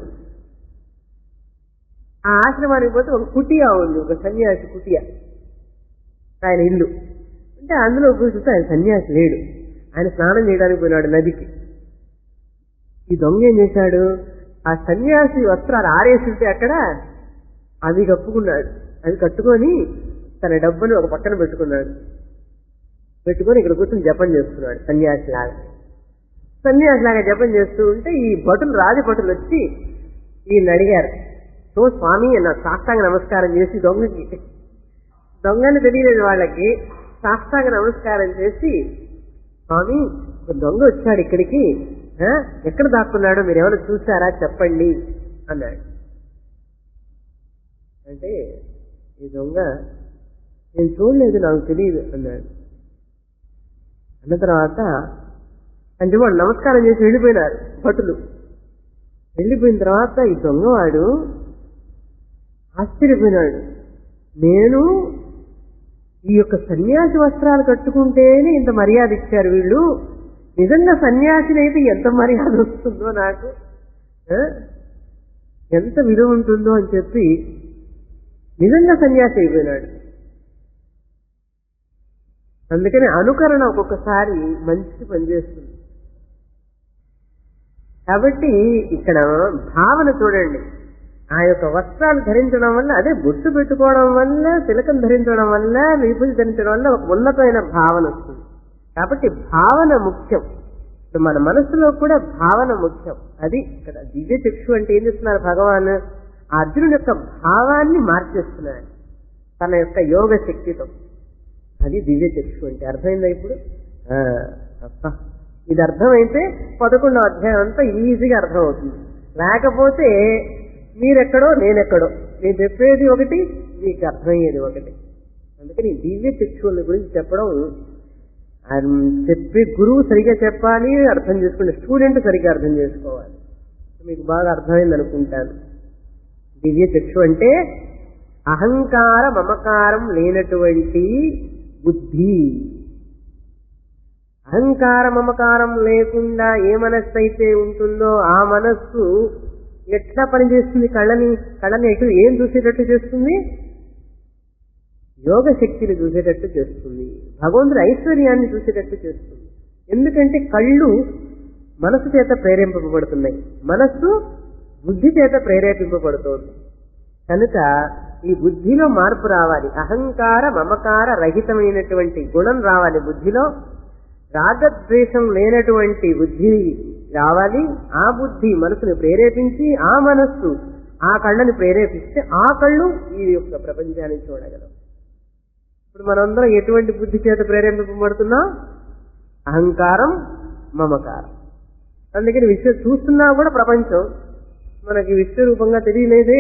ఆ ఆశ్రమానికి పోతే ఒక కుటియా ఉంది ఒక సన్యాసి కుటియా ఆయన ఇల్లు అంటే అందులో కూర్చుంటే ఆయన సన్యాసి లేడు ఆయన స్నానం చేయడానికి పోయినాడు నదికి ఈ దొంగ ఏం చేశాడు ఆ సన్యాసి వస్త్రాలు ఆరేసింటే అక్కడ అవి కప్పుకున్నాడు అది కట్టుకొని తన డబ్బుని ఒక పక్కన పెట్టుకున్నాడు పెట్టుకొని ఇక్కడ కూర్చొని జపం చేస్తున్నాడు సన్యాసి లాగా సన్యాసి లాగా జపం చేస్తూ ఉంటే ఈ భటులు రాజభటులు వచ్చి ఈయన అడిగారు సో స్వామి అన్న సాష్టాంగ నమస్కారం చేసి దొంగకి దొంగని తెలియలేదు వాళ్ళకి సాష్టాంగ నమస్కారం చేసి స్వామి ఒక దొంగ వచ్చాడు ఇక్కడికి ఆ, ఎక్కడ దాక్కున్నాడో మీరు ఎవరు చూసారా చెప్పండి అన్నాడు అంటే ఈ దొంగ నేను చూడలేదు నాకు తెలియదు అన్నాడు అన్న తర్వాత అంటే వాళ్ళు నమస్కారం చేసి వెళ్ళిపోయినారు భటులు వెళ్ళిపోయిన తర్వాత ఈ దొంగవాడు ఆశ్చర్యపోయినాడు నేను ఈ యొక్క సన్యాసి వస్త్రాలు కట్టుకుంటేనే ఇంత మర్యాద ఇచ్చారు వీళ్ళు నిజంగా సన్యాసినైతే ఎంత మర్యాద వస్తుందో నాకు ఆ? ఎంత విలువ ఉంటుందో అని చెప్పి నిజంగా సన్యాసి అయిపోయినాడు అందుకని అనుకరణ ఒక్కొక్కసారి మంచి పనిచేస్తుంది కాబట్టి ఇక్కడ భావన చూడండి ఆ యొక్క వస్త్రాలు ధరించడం వల్ల అదే బొట్టు పెట్టుకోవడం వల్ల తిలకం ధరించడం వల్ల విభూతి ధరించడం వల్ల ఒక ఉన్నతమైన భావన వస్తుంది కాబట్టి భావన ముఖ్యం ఇప్పుడు మన మనసులో కూడా భావన ముఖ్యం అది ఇక్కడ దివ్య చక్షు అంటే ఏం చేస్తున్నారు భగవాన్ ఆ అర్జునుడి యొక్క భావాన్ని మార్చేస్తున్నాడు తన యొక్క యోగ శక్తితో అది దివ్య చక్షు అంటే అర్థమైందా ఇప్పుడు ఆ, అబ్బా. ఇది అర్థమైతే పదకొండవ అధ్యాయం అంతా ఈజీగా అర్థమవుతుంది లేకపోతే మీరెక్కడో నేనెక్కడో నేను చెప్పేది ఒకటి మీకు అర్థమయ్యేది ఒకటి అందుకని దివ్య చక్షువుల గురించి చెప్పడం ఆయన చెప్పే గురువు సరిగా చెప్పాలి అర్థం చేసుకునే స్టూడెంట్ సరిగా అర్థం చేసుకోవాలి మీకు బాగా అర్థమైంది అనుకుంటాను దివ్య చక్షు అంటే అహంకార మమకారం లేనటువంటి బుద్ధి అహంకార మమకారం లేకుండా ఏ మనస్సు అయితే ఉంటుందో ఆ మనస్సు ఎట్లా పనిచేస్తుంది కళ్ళని కళ్ళని ఎటు ఏం చూసేటట్టు చేస్తుంది యోగ శక్తిని చూసేటట్టు చేస్తుంది భగవంతుడి ఐశ్వర్యాన్ని చూసేటట్టు చేస్తుంది ఎందుకంటే కళ్ళు మనసు చేత ప్రేరేపింపబడుతున్నాయి మనస్సు బుద్ధి చేత ప్రేరేపింపబడుతోంది కనుక ఈ బుద్ధిలో మార్పు రావాలి అహంకార మమకార రహితమైనటువంటి గుణం రావాలి బుద్ధిలో రాగద్వేషం లేనటువంటి బుద్ధి రావాలి ఆ బుద్ధి మనసుని ప్రేరేపించి ఆ మనస్సు ఆ కళ్ళని ప్రేరేపిస్తే ఆ కళ్ళు ఈ యొక్క ప్రపంచాన్ని చూడగలవు ఇప్పుడు మనందరం ఎటువంటి బుద్ధి చేత ప్రేరేపింపబడుతున్నాం అహంకారం మమకారం అందుకని విశ్వ చూస్తున్నా కూడా ప్రపంచం మనకి విశ్వరూపంగా తెలియలేదే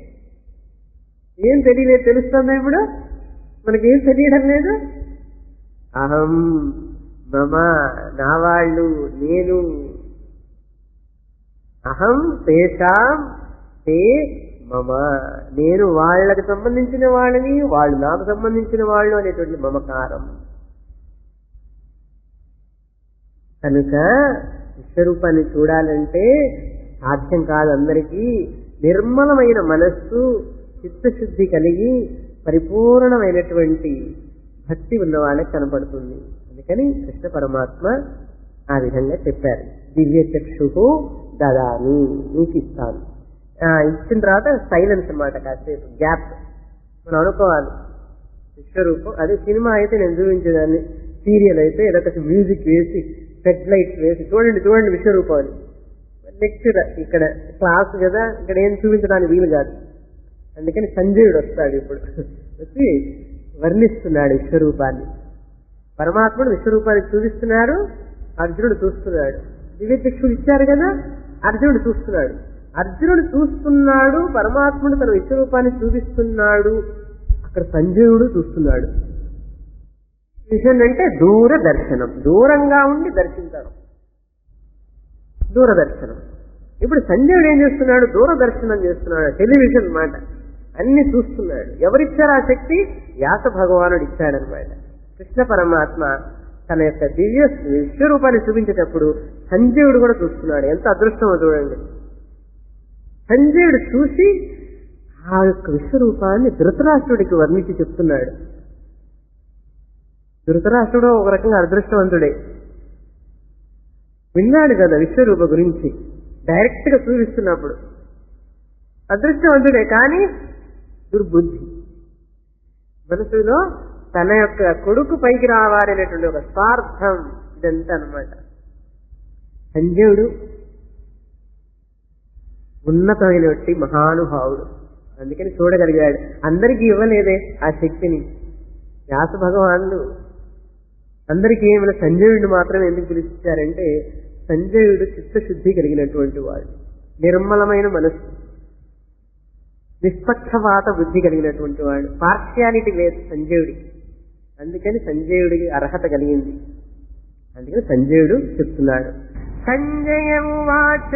ఏం తెలియలేదు తెలుస్తుందా ఇప్పుడు మనకేం తెలియడం లేదు అహం మమ నా వాళ్ళు నేను అహం తేషాం తే మమ నేను వాళ్ళకి సంబంధించిన వాళ్ళని వాళ్ళు నాకు సంబంధించిన వాళ్ళు అనేటువంటి మమకారం కనుక విశ్వరూపాన్ని చూడాలంటే సాధ్యం కాదు అందరికీ నిర్మలమైన మనస్సు చిత్తశుద్ధి కలిగి పరిపూర్ణమైనటువంటి భక్తి ఉన్న వాళ్ళకి కనపడుతుంది అందుకని కృష్ణ పరమాత్మ ఆ విధంగా చెప్పారు దివ్య చక్షు దదాని నీకు ఇస్తాను ఆ, ఇచ్చిన తర్వాత సైలెన్స్ అన్నమాట కాసేపు గ్యాప్ మనం అనుకోవాలి విశ్వరూపం అదే సినిమా అయితే నేను చూపించేదాన్ని సీరియల్ అయితే ఏదొక మ్యూజిక్ వేసి సెట్ లైట్స్ వేసి చూడండి చూడండి విశ్వరూపం అని నెక్స్ట్ ఇక్కడ క్లాస్ కదా ఇక్కడ ఏం చూపించడానికి వీలు కాదు అందుకని సంజయుడు వస్తాడు ఇప్పుడు వచ్చి వర్ణిస్తున్నాడు విశ్వరూపాన్ని పరమాత్ముడు విశ్వరూపాన్ని చూపిస్తున్నాడు అర్జునుడు చూస్తున్నాడు దివ్య చక్షులు ఇచ్చారు కదా అర్జునుడు చూస్తున్నాడు అర్జునుడు చూస్తున్నాడు పరమాత్ముడు తన విశ్వరూపాన్ని చూపిస్తున్నాడు అక్కడ సంజయుడు చూస్తున్నాడు విషన్ అంటే దూర దర్శనం దూరంగా ఉండి దర్శించడం దూరదర్శనం ఇప్పుడు సంజయుడు ఏం చేస్తున్నాడు దూరదర్శనం చేస్తున్నాడు టెలివిజన్ మాట అన్ని చూస్తున్నాడు ఎవరిచ్చారు ఆ శక్తి వ్యాస భగవానుడు ఇచ్చాడనమాట కృష్ణ పరమాత్మ తన యొక్క దివ్య విశ్వరూపాన్ని చూపించేటప్పుడు సంజయుడు కూడా చూస్తున్నాడు ఎంత అదృష్టమో చూడండి సంజయుడు చూసి ఆ యొక్క విశ్వరూపాన్ని ధృతరాష్ట్రుడికి వర్ణించి చెప్తున్నాడు ధృతరాష్ట్రుడు ఒక రకంగా అదృష్టవంతుడే విన్నాడు కదా విశ్వరూప గురించి డైరెక్ట్ గా చూపిస్తున్నప్పుడు అదృష్టవంతుడే కానీ దుర్బుద్ధి మనసులో తన యొక్క కొడుకు పైకి రావాలనేటువంటి ఒక స్వార్థం ఇదంతా అనమాట సంజయుడు ఉన్నతమైనటువంటి మహానుభావుడు అందుకని చూడగలిగాడు అందరికీ ఇవ్వలేదే ఆ శక్తిని వ్యాస భగవానుడు అందరికీ ఏమైనా సంజయుడిని మాత్రమే ఎందుకు పిలిచారంటే సంజయుడు చిత్తశుద్ధి కలిగినటువంటి వాడు నిర్మలమైన మనస్సు నిష్పక్షపాత బుద్ధి కలిగినటువంటి వాడు పార్షియాలిటీ లేదు సంజయుడికి అందుకని సంజయుడికి అర్హత కలిగింది అందుకని సంజయుడు చెప్తున్నాడు सञ्जय उवाच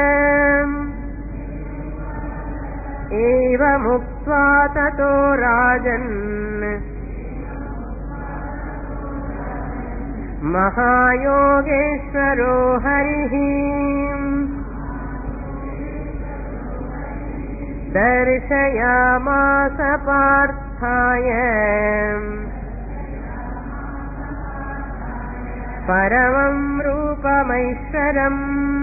एवमुक्त्वा ततो राजन् महायोगेश्वरो हरिः दर्शयामास पार्थाय परमं रूपमैश्वरम्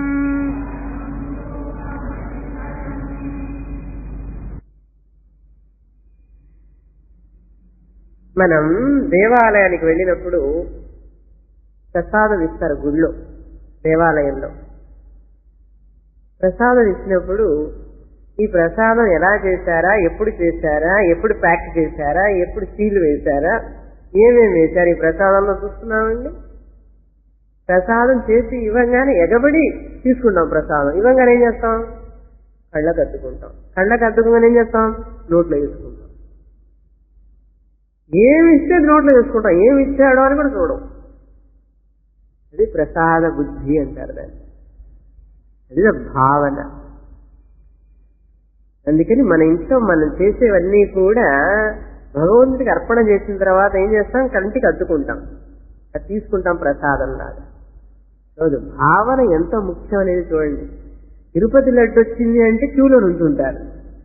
మనం దేవాలయానికి వెళ్ళినప్పుడు ప్రసాదం ఇస్తారు గుళ్ళో దేవాలయంలో ప్రసాదం ఇచ్చినప్పుడు ఈ ప్రసాదం ఎలా చేశారా ఎప్పుడు చేశారా ఎప్పుడు ప్యాక్ చేశారా ఎప్పుడు సీల్ వేశారా ఏమేమి వేశారు ఈ ప్రసాదంలో చూస్తున్నామండి ప్రసాదం చేసి ఇవ్వగానే ఎగబడి తీసుకుంటాం ప్రసాదం ఇవ్వగానే ఏం చేస్తాం కళ్ళకు అద్దుకుంటాం కళ్ళకు అద్దుకోగానే ఏం చేస్తాం నోట్లో వేసుకుంటాం ఏమి ఇస్తే నోట్లో వేసుకుంటాం ఏమి ఇచ్చాడో అని కూడా చూడం అది ప్రసాద బుద్ధి అంటారు దాన్ని అది భావన అందుకని మన ఇంట్లో మనం చేసేవన్నీ కూడా భగవంతుడికి అర్పణ చేసిన తర్వాత ఏం చేస్తాం కంటికి అద్దుకుంటాం అది తీసుకుంటాం ప్రసాదం లాగా రోజు భావన ఎంత ముఖ్యం అనేది చూడండి తిరుపతి లడ్డు వచ్చింది అంటే క్యూలో నుంచుంటారు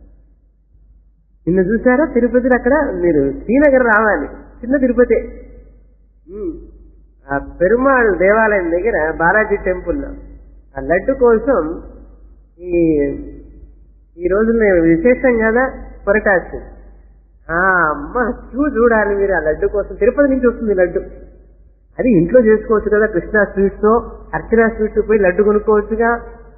నిన్న చూసారా తిరుపతిలో అక్కడ మీరు శ్రీనగర్ రావాలి చిన్న తిరుపతి ఉమ్. ఆ పెరుమాళ్ దేవాలయం దగ్గర బాలాజీ టెంపుల్లో ఆ లడ్డు కోసం ఈ ఈ రోజుల్లో విశేషం కదా పొరటాసి ఆ అమ్మ క్యూ చూడాలి మీరు ఆ లడ్డు కోసం తిరుపతి నుంచి వస్తుంది లడ్డు అది ఇంట్లో చేసుకోవచ్చు కదా కృష్ణా స్వీట్స్ అర్చనా స్వీట్స్ పోయి లడ్డు కొనుక్కోవచ్చుగా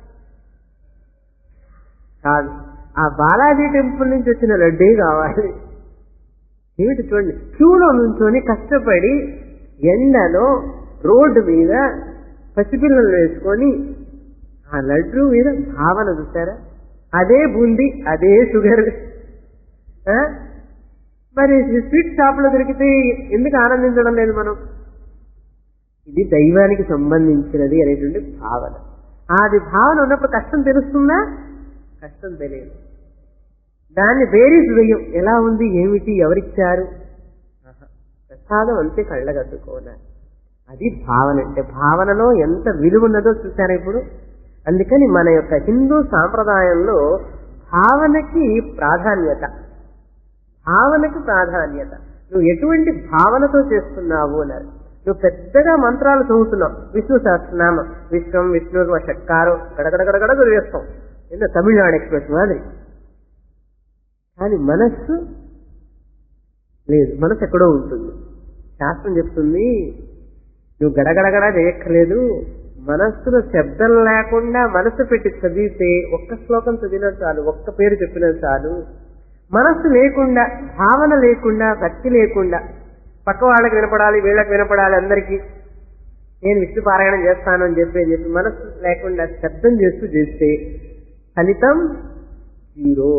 కాదు ఆ బాలాజీ టెంపుల్ నుంచి వచ్చిన లడ్డే కావాలి ఏమిటి చూడండి క్యూలో నుంచొని కష్టపడి ఎండలో రోడ్డు మీద పసిపిల్లలు వేసుకొని ఆ లడ్డు మీద భావన చూసారా అదే బూంది అదే షుగర్ ఆ? మరి స్వీట్ షాప్ లో దొరికితే ఎందుకు ఆనందించడం లేదు మనం ఇది దైవానికి సంబంధించినది అనేటువంటి భావన అది భావన ఉన్నప్పుడు కష్టం తెలుస్తుందా కష్టం తెలియదు దాన్ని బేరీస్ వెయ్యం ఎలా ఉంది ఏమిటి ఎవరిచ్చారు ఆహా. ప్రసాదం అంతే కళ్ళగద్దుకోవాలి అది భావన అంటే భావనలో ఎంత విలువ ఉన్నదో చూసారా ఇప్పుడు అందుకని మన యొక్క హిందూ సాంప్రదాయంలో భావనకి ప్రాధాన్యత భావనకి ప్రాధాన్యత నువ్వు ఎటువంటి భావనతో చేస్తున్నావు అన్నారు నువ్వు పెద్దగా మంత్రాలు చదువుతున్నావు విష్ణు సహస్రనామం విశ్వం విష్ణు షట్కారం గడగడగడగడ చదివేస్తాం ఏంటో తమిళనాడు ఎక్స్ప్రెస్ మాదిరి కానీ మనస్సు లేదు మనసు ఎక్కడో ఉంటుంది శాస్త్రం చెప్తుంది నువ్వు గడగడగడ చేయక్కర్లేదు మనస్సులో శబ్దం లేకుండా మనసు పెట్టి చదివితే ఒక్క శ్లోకం చదివినా చాలు ఒక్క పేరు చెప్పినా చాలు మనస్సు లేకుండా భావన లేకుండా భక్తి లేకుండా పక్క వాళ్ళకి వినపడాలి వీళ్ళకి వినపడాలి అందరికీ నేను విష్ణు పారాయణం చేస్తాను అని చెప్పి అని చెప్పి మనస్సు లేకుండా శబ్దం చేస్తూ చేస్తే ఫలితం జీరో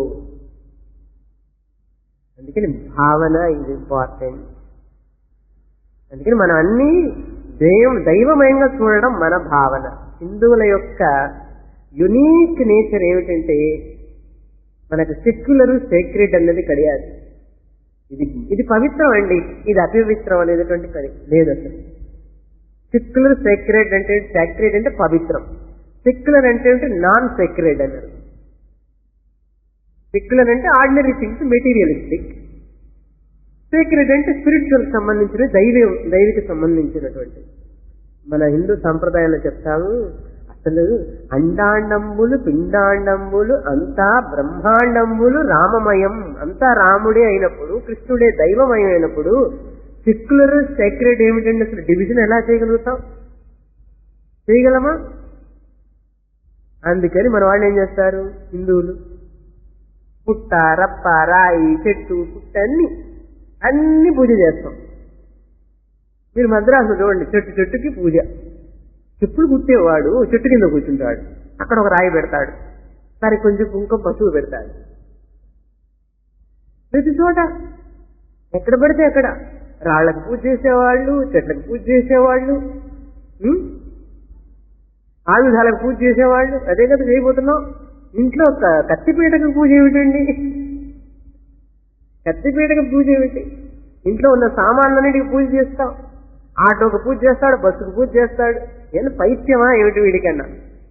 అందుకని భావన ఇది ఇంపార్టెంట్ అందుకని మనం అన్ని దైవం దైవమయంగా చూడడం మన భావన హిందువుల యొక్క యునీక్ నేచర్ ఏమిటంటే మనకు సెక్యులర్ సేక్రెట్ అనేది కడియాదు ఇది ఇది పవిత్రం అండి ఇది అపవిత్రం అనేటువంటి కడి- లేదు అసలు సెక్యులర్ సేక్రెడ్ అంటే సేక్రెడ్ అంటే పవిత్రం సెక్యులర్ అంటే ఏంటి నాన్ సేక్రెడ్ అన్నారు సెక్యులర్ అంటే ఆర్డినరీ థింగ్స్ మెటీరియలిస్టిక్ సీక్రెట్ అంటే స్పిరిచువల్ సంబంధించిన దైవ దైవికి సంబంధించినటువంటి మన హిందూ సంప్రదాయంలో చెప్తాము అసలు అండాండంబులు పిండాండంబులు అంతా బ్రహ్మాండంబులు రామమయం అంతా రాముడే అయినప్పుడు కృష్ణుడే దైవమయం అయినప్పుడు సెక్యులర్ సేక్రెట్ ఏమిటంటే అసలు డివిజన్ ఎలా చేయగలుగుతాం చేయగలమా అందుకని మన వాళ్ళు ఏం చేస్తారు హిందువులు పుట్ట రప్ప రాయి చెట్టు పుట్ట అన్ని అన్ని పూజ చేస్తాం మీరు మద్రాసు చూడండి చెట్టు చెట్టుకి పూజ చెప్పులు కుట్టేవాడు చెట్టు కింద కూర్చుంటాడు అక్కడ ఒక రాయి పెడతాడు సరే కొంచెం కుంకుమ పశువు పెడతాడు ప్రతి చోట ఎక్కడ పడితే అక్కడ రాళ్లకు పూజ చేసేవాళ్ళు చెట్లకు పూజ చేసేవాళ్ళు ఉం? ఆయుధాలకు పూజ చేసేవాళ్ళు అదే కదా చేయబోతున్నాం ఇంట్లో క- కత్తిపీటకు పూజ ఏమిటండి కత్తిపీటకు పూజ ఏమిటి ఇంట్లో ఉన్న సామాన్లన్నిటికి పూజ చేస్తాం ఆటోకు పూజ చేస్తాడు బస్సుకు పూజ చేస్తాడు ఏం పైత్యమా ఏమిటి వీడికన్నా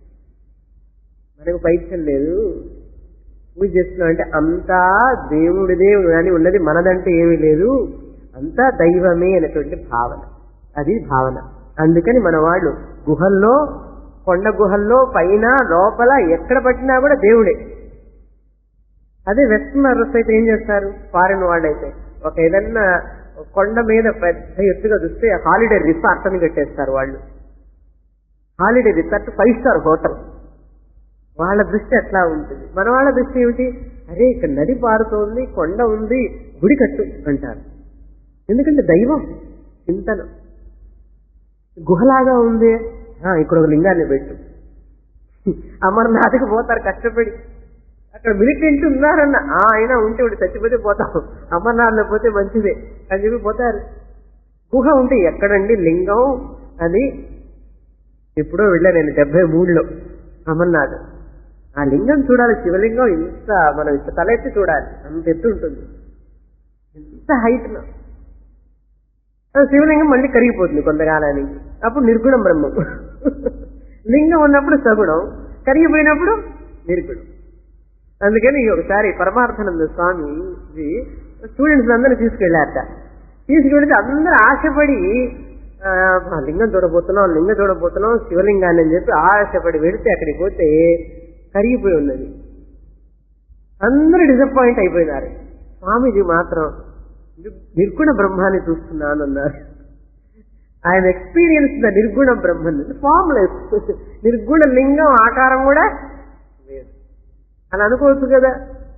మనకు పైత్యం లేదు పూజ చేస్తున్నాం అంటే అంతా దేవుడిదే కానీ ఉన్నది మనదంటే ఏమీ లేదు అంతా దైవమే అనేటువంటి భావన అది భావన అందుకని మన వాళ్ళు గుహల్లో కొండ గుహల్లో పైన లోపల ఎక్కడ పట్టినా కూడా దేవుడే అదే వెస్టర్నర్స్ అయితే ఏం చేస్తారు ఫారిన్ వాళ్ళైతే ఒక ఏదన్నా కొండ మీద పెద్ద ఎత్తుగా చూస్తే హాలిడే రిసార్ట్ అని కట్టేస్తారు వాళ్ళు holiday resort five star hotel వాళ్ళ దృష్టి ఎట్లా ఉంటుంది మన వాళ్ళ దృష్టి ఏమిటి అరే ఇక్కడ నది పారుతోంది కొండ ఉంది గుడి కట్టు అంటారు ఎందుకంటే దైవం చింతన గుహలాగా ఉంది ఆ, ఇక్కడ ఒక లింగాన్ని పెట్టు అమర్నాథ్కి పోతారు కష్టపడి అక్కడ మిలిటెంట్ ఉన్నారన్న ఆ, ఆయన ఉంటే ఉంటే చచ్చిపోతే పోతాం అమర్నాథ్లో పోతే మంచిదే అని చెప్పి పోతారు గుహ ఉంటే ఎక్కడండి లింగం అది ఎప్పుడో వెళ్ళా నేను డెబ్బై మూడులో అమర్నాథ్ ఆ లింగం చూడాలి శివలింగం ఇంత మనం ఇంత తలెత్తి చూడాలి అంత ఎత్తు ఉంటుంది ఇంత హైట్ శివలింగం మళ్ళీ కరిగిపోతుంది కొంతకాలానికి అప్పుడు నిర్గుణం బ్రహ్మం లింగం ఉన్నప్పుడు సగుణం కరిగిపోయినప్పుడు నిర్గుణం అందుకని ఒకసారి పరమార్థానంద స్వామి స్టూడెంట్స్ అందరూ తీసుకెళ్లారట తీసుకెళ్తే అందరూ ఆశపడి ఆ, ఆ లింగం చూడబోతున్నాం లింగం చూడబోతున్నాం శివలింగాన్ని అని చెప్పి ఆశపడి వెళితే అక్కడికి పోతే కరిగిపోయి ఉన్నది అందరూ డిసప్పాయింట్ అయిపోయినారు స్వామీజీ మాత్రం నిర్గుణ బ్రహ్మాన్ని చూస్తున్నాను అన్నారు ఆయన ఎక్స్పీరియన్స్ ద నిర్గుణ బ్రహ్మన్ ఫామ్లెస్ నిర్గుణ లింగం ఆకారం కూడా లేదు అని అనుకోవచ్చు కదా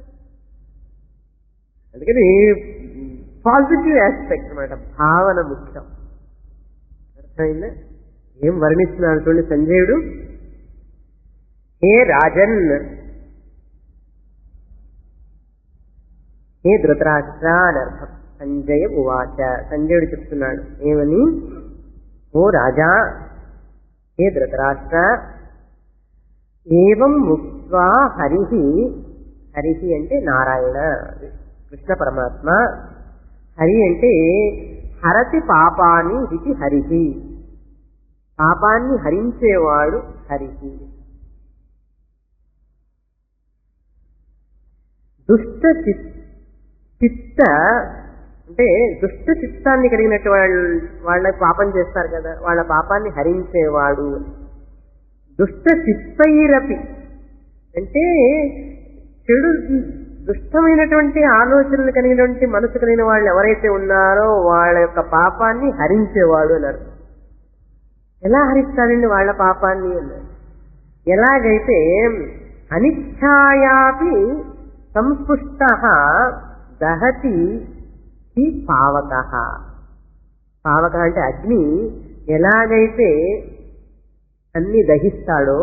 అందుకని పాజిటివ్ ఆస్పెక్ట్ అన్నమాట భావన ముఖ్యం అర్థమైందా ఏం వర్ణిస్తున్నాడు చూడండి సంజయుడు హే రాజన్ హే ధృతరాష్ట్ర అని అర్థం సంజయ ఉవాచ సంజయుడు చెప్తున్నాడు ఏమని ఓ రాజా హే ధృతరాష్ట్ర ఏవం ముక్వా హరిహి హరిహి అంటే నారాయణ అది కృష్ణ పరమాత్మ హరి అంటే హరతి పాపాన్ని ఇది హరిహి పాపాన్ని హరించేవాడు హరిహి దుష్ట చిత్ చిత్త అంటే దుష్ట చిత్తాన్ని కలిగినట్టు వాళ్ళ వాళ్ళ పాపం చేస్తారు కదా వాళ్ళ పాపాన్ని హరించేవాడు దుష్ట చిత్తైరపి అంటే చెడు దుష్టమైనటువంటి ఆలోచనలు కలిగినటువంటి మనసు కలిగిన వాళ్ళు ఎవరైతే ఉన్నారో వాళ్ళ యొక్క పాపాన్ని హరించేవాడు అని అర్థం ఎలా హరిస్తాడండి వాళ్ళ పాపాన్ని అన్నారు ఎలాగైతే అనిచ్ఛాయాపి సంస్పృష్ట దహతి హి పావక పావక అంటే అగ్ని ఎలాగైతే అన్ని దహిస్తాడో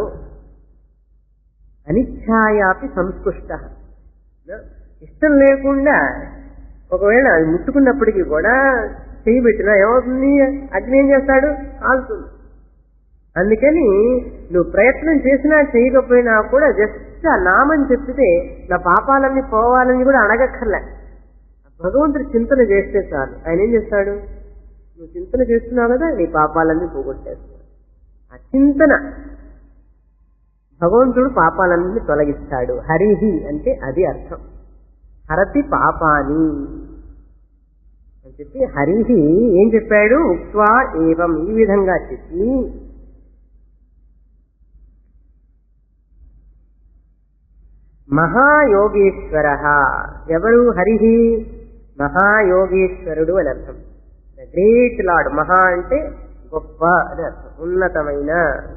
అనిచ్ఛాయాపి సంస్పృష్ట ఇష్టం లేకుండా ఒకవేళ అది ముట్టుకున్నప్పటికీ కూడా చేయి పెట్టినా ఏమవుతుంది అగ్ని ఏం చేస్తాడు కాలుతుంది అందుకని నువ్వు ప్రయత్నం చేసినా చేయకపోయినా కూడా జస్ట్ ఆ నామని చెప్పితే నా పాపాలన్నీ పోవాలని కూడా అడగక్కర్లే భగవంతుడు చింతన చేస్తే చాలు ఆయన ఏం చేస్తాడు నువ్వు చింతన చేస్తున్నావు కదా నీ పాపాలన్నీ పోగొట్టేస్తాడు ఆ చింతన భగవంతుడు పాపాలన్నీ తొలగిస్తాడు హరిహి అంటే అది అర్థం హరతి పాపాని అని చెప్పి హరిహి ఏం చెప్పాడు ఉక్వా ఏవం ఈ విధంగా చెప్పి మహాయోగేశ్వర ఎవరు హరిహి మహాయోగేశ్వరుడు అని అర్థం ద గ్రేట్ లార్డ్ మహా అంటే గొప్ప అని అర్థం ఉన్నతమైన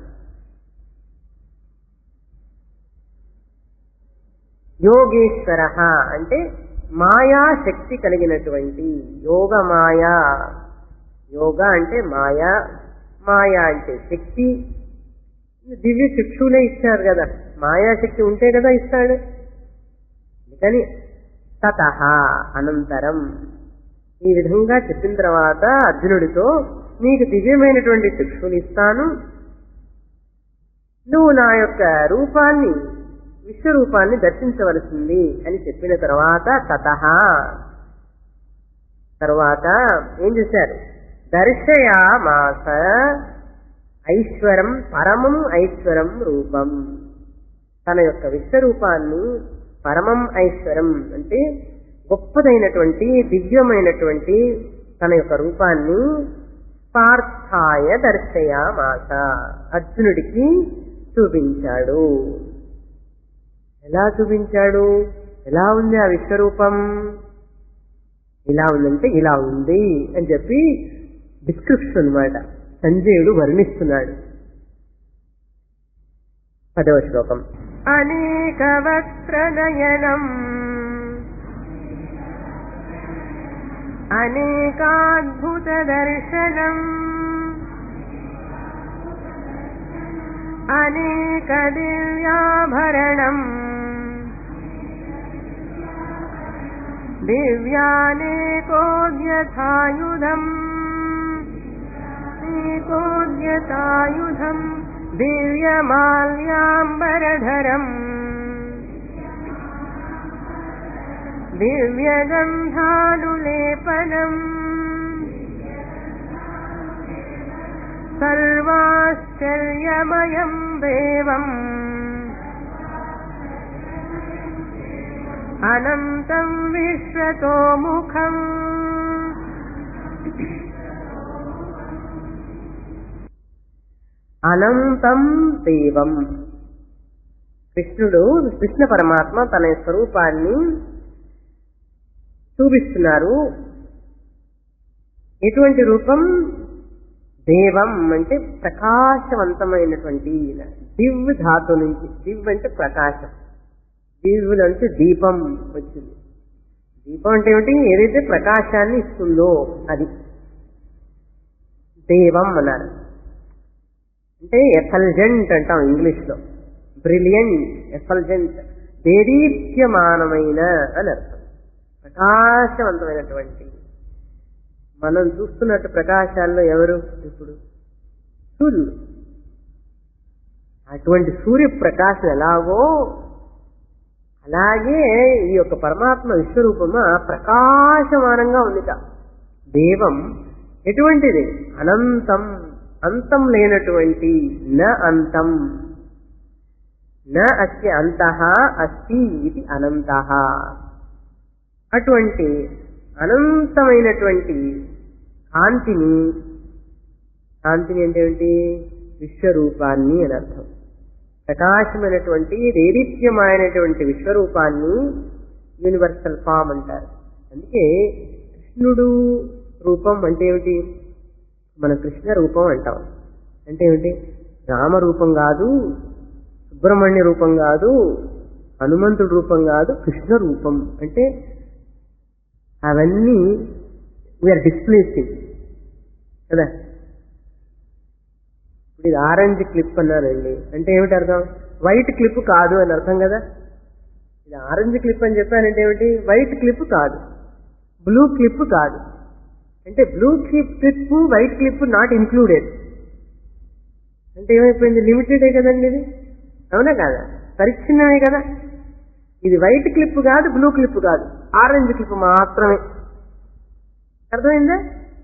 యోగేశ్వర అంటే మాయా శక్తి కలిగినటువంటి యోగ మాయా యోగ అంటే మాయా మాయా అంటే శక్తి దివ్య శిక్షులే ఇచ్చారు కదా మాయాశక్తి ఉంటే కదా ఇస్తాడు అందుకని తత అనంతరం ఈ విధంగా చెప్పిన తర్వాత అర్జునుడితో నీకు దివ్యమైనటువంటి శిక్షులు ఇస్తాను నువ్వు నా యొక్క రూపాన్ని విశ్వరూపాన్ని దర్శించవలసింది అని చెప్పిన తర్వాత తత తర్వాత ఏం చేశారు దర్శయామాస ఐశ్వరం పరమం ఐశ్వరం రూపం తన యొక్క విశ్వరూపాన్ని పరమం ఐశ్వరం అంటే గొప్పదైనటువంటి దివ్యమైనటువంటి తన యొక్క రూపాన్ని పార్థాయ దర్శయామాస అర్జునుడికి చూపించాడు ఎలా చూపించాడు ఎలా ఉంది ఆ విశ్వరూపం ఇలా ఉందంటే ఇలా ఉంది అని చెప్పి డిస్క్రిప్షన్ అనమాట సంజయుడు వర్ణిస్తున్నాడు పదవ శ్లోకం అనేకవక్త్రనయనम् అనేకాద్భుతదర్శనम् అనేకదివ్याभरणम् दिव्यानेकोद्यथायुधम् एकोद्यतायुधम् दिव्यमाल्याम्बरधरम् दिव्यगन्धानुलेपनम् सर्वाश्चर्यमयम् देवम् अनन्तम् विश्वतोमुखम् అనంతం దేవం కృష్ణుడు కృష్ణ పరమాత్మ తన స్వరూపాన్ని చూపిస్తున్నారు ఎటువంటి రూపం దేవం అంటే ప్రకాశవంతమైనటువంటి దివ్ ధాతు నుంచి దివ్ అంటే ప్రకాశం దివ్ అంటే దీపం వచ్చింది దీపం అంటే ఏమిటి ఏదైతే ప్రకాశాన్ని ఇస్తుందో అది దేవం అన్నారు అంటే ఎఫల్జెంట్ అంటాం ఇంగ్లీష్ లో బ్రిలియంట్ ఎఫల్జెంట్ దేదీప్యమానమైన అని అర్థం ప్రకాశవంతమైనటువంటి మనం చూస్తున్నట్టు ప్రకాశాల్లో ఎవరు ఇప్పుడు సూర్యుడు అటువంటి సూర్య ప్రకాశం ఎలాగో అలాగే ఈ యొక్క పరమాత్మ విశ్వరూపము ప్రకాశమానంగా ఉందిట దేవం ఎటువంటిది అనంతం అంతం లేనటువంటి న అంతం న అస్య అంత అస్తి ఇది అనంత అటువంటి అనంతమైనటువంటి కాంతిని కాంతిని అంటే ఏంటి విశ్వరూపాన్ని అని అర్థం ప్రకాశమైనటువంటి దేదీప్యమైనటువంటి విశ్వరూపాన్ని యూనివర్సల్ ఫామ్ అంటారు అందుకే కృష్ణుడు రూపం అంటే ఏమిటి మన కృష్ణ రూపం అంటాం అంటే ఏమిటి రామ రూపం కాదు సుబ్రహ్మణ్య రూపం కాదు హనుమంతుడి రూపం కాదు కృష్ణ రూపం అంటే అవన్నీ వీఆర్ డిస్ప్లేసింగ్ కదా ఇప్పుడు ఇది ఆరెంజ్ క్లిప్ అన్నానండి అంటే ఏమిటి అర్థం వైట్ క్లిప్ కాదు అని అర్థం కదా ఇది ఆరెంజ్ క్లిప్ అని చెప్పానంటే ఏమిటి వైట్ క్లిప్ కాదు బ్లూ క్లిప్ కాదు అంటే blue clip clip white clip not included అంటే ఏమైపోయింది లిమిటెడే కదండి ఇది అవునా కాదా పరిచ్ఛిన్నమే కదా ఇది వైట్ క్లిప్ కాదు బ్లూ క్లిప్ కాదు ఆరెంజ్ క్లిప్ మాత్రమే అర్థమైందా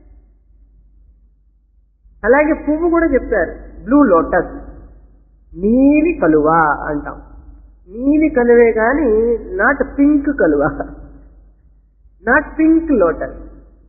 అలాగే పువ్వు కూడా చెప్తారు బ్లూ లోటస్ నీలి కలువ అంటాం నీలి కలువే కానీ నాట్ పింక్ కలువ నాట్ పింక్ లోటస్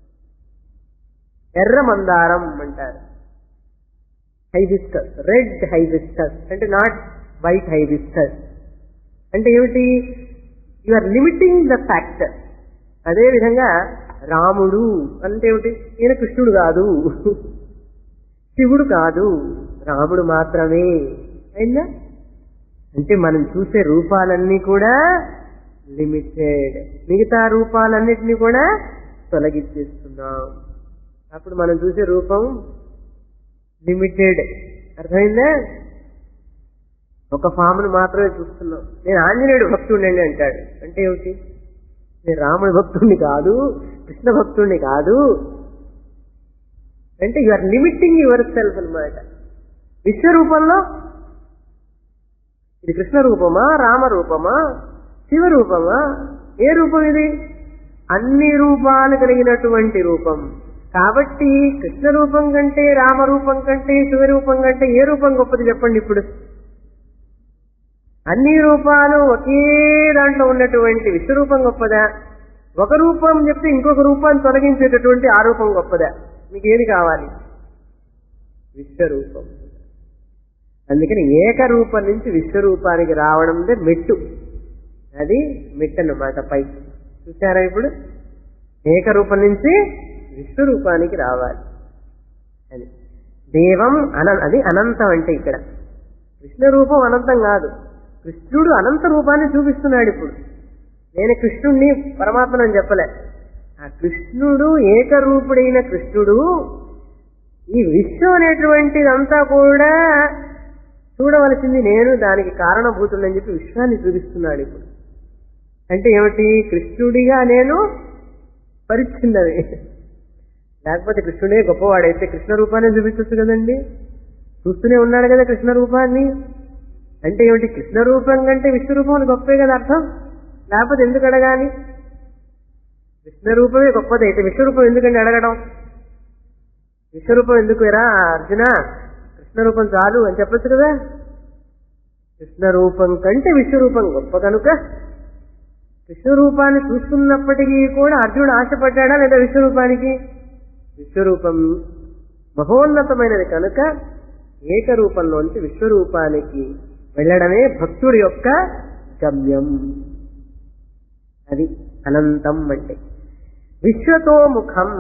ఎర్ర మందారం అంటారు హైబిస్కస్ రెడ్ హైబిస్కస్ అంటే నాట్ వైట్ హైబిస్కస్ అంటే ఏమిటి you are limiting the factor అదేవిధంగా రాముడు అంటే ఏమిటి ఈయన కృష్ణుడు కాదు శివుడు కాదు రాముడు మాత్రమే అయిందా అంటే మనం చూసే రూపాలన్నీ కూడా లిమిటెడ్ మిగతా రూపాలన్నిటినీ కూడా తొలగించేస్తున్నాం అప్పుడు మనం చూసే రూపం లిమిటెడ్ అర్థమైందా ఒక ఫామ్ను మాత్రమే చూస్తున్నాం నేను ఆంజనేయుడు భక్తుడిని అంటాడు అంటే ఏమిటి నేను రాముడి భక్తుడిని కాదు కృష్ణ భక్తుడిని కాదు అంటే you are limiting yourself అనమాట విశ్వరూపంలో ఇది కృష్ణ రూపమా రామ రూపమా శివ రూపమా ఏ రూపం ఇది అన్ని రూపాలు కలిగినటువంటి రూపం కాబట్టి కృష్ణ రూపం కంటే రామరూపం కంటే శివరూపం కంటే ఏ రూపం గొప్పది చెప్పండి ఇప్పుడు అన్ని రూపాలు ఒకే దాంట్లో ఉన్నటువంటి విశ్వరూపం గొప్పదా ఒక రూపం చెప్తే ఇంకొక రూపాన్ని తొలగించేటటువంటి ఆ రూపం గొప్పదా మీకు ఏది కావాలి విశ్వరూపం అందుకని ఏకరూపం నుంచి విశ్వరూపానికి రావడం మెట్టు అది మెట్టు అన్నమాట పైకి చూసారా ఇప్పుడు ఏకరూపం నుంచి విశ్వరూపానికి రావాలి అది దేవం అన అది అనంతం అంటే ఇక్కడ కృష్ణ రూపం అనంతం కాదు కృష్ణుడు అనంత రూపాన్ని చూపిస్తున్నాడు ఇప్పుడు నేను కృష్ణుణ్ణి పరమాత్మనని చెప్పలే ఆ కృష్ణుడు ఏకరూపుడైన కృష్ణుడు ఈ విశ్వం అనేటువంటిదంతా కూడా చూడవలసింది నేను దానికి కారణభూతులని చెప్పి విశ్వాన్ని చూపిస్తున్నాడు ఇప్పుడు అంటే ఏమిటి కృష్ణుడిగా నేను పరిచ్ఛిన్నది లేకపోతే కృష్ణుడే గొప్పవాడైతే కృష్ణ రూపాన్ని చూపించచ్చు కదండి చూస్తూనే ఉన్నాడు కదా కృష్ణ రూపాన్ని అంటే ఏమిటి కృష్ణ రూపం కంటే విశ్వరూపం అని గొప్పే కదా అర్థం లేకపోతే ఎందుకు అడగాలి కృష్ణ రూపమే గొప్పది అయితే విశ్వరూపం ఎందుకండి అడగడం విశ్వరూపం ఎందుకు ఎరా అర్జున కృష్ణ రూపం చాలు అని చెప్పొచ్చు కదా కృష్ణ రూపం కంటే విశ్వరూపం గొప్ప కనుక కృష్ణ రూపాన్ని చూస్తున్నప్పటికీ కూడా అర్జునుడు ఆశపడ్డా లేదా విశ్వరూపానికి విశ్వరూపం మహోన్నతమైనది కనుక ఏకరూపంలోంచి విశ్వరూపానికి వెళ్ళడమే భక్తుడి యొక్క గమ్యం అది అనంతం అంటే విశ్వతోముఖం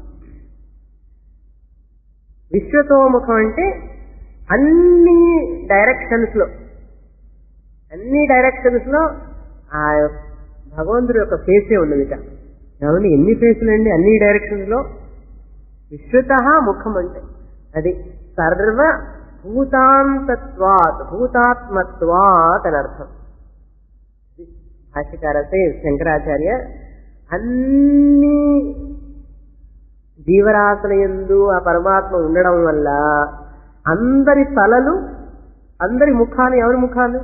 విశ్వతోముఖం అంటే అన్ని డైరెక్షన్స్ లో అన్ని డైరెక్షన్స్ లో ఆ భగవంతుడి యొక్క ఫేసే ఉన్నది ఇక ఏమండి ఎన్ని ఫేసులు అండి అన్ని డైరెక్షన్స్ లో విశ్వత ముఖం అంటే అది సర్వ భూతాంతత్వాత్ భూతాత్మత్వాత్ అని అర్థం భాష్యకారైతే శంకరాచార్య అన్ని జీవరాశుల ఎందు ఆ పరమాత్మ ఉండడం వల్ల అందరి తలలు అందరి ముఖాలు ఎవరి ముఖాలు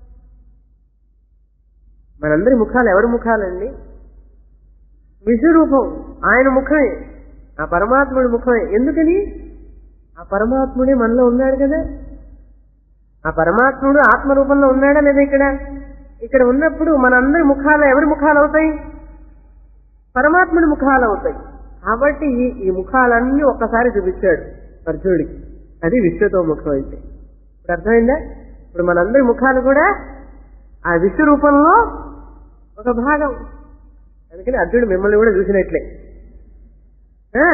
మనందరి ముఖాలు ఎవరి ముఖాలండి విశ్వరూపం ఆయన ముఖమే ఆ పరమాత్ముడి ముఖమే ఎందుకని ఆ పరమాత్ముడే మనలో ఉన్నాడు కదా ఆ పరమాత్ముడు ఆత్మరూపంలో ఉన్నాడా లేదా ఇక్కడ ఇక్కడ ఉన్నప్పుడు మనందరి ముఖాలు ఎవరి ముఖాలు అవుతాయి పరమాత్ముడి ముఖాలు అవుతాయి కాబట్టి ఈ ఈ ముఖాలన్నీ ఒక్కసారి చూపించాడు అర్జునుడికి అది విశ్వతో ముఖం అంటే ఇప్పుడు అర్థమైందా ఇప్పుడు మనందరి ముఖాలు కూడా ఆ విశ్వరూపంలో ఒక భాగం అందుకని అర్జునుడు మిమ్మల్ని కూడా చూసినట్లే ఆ,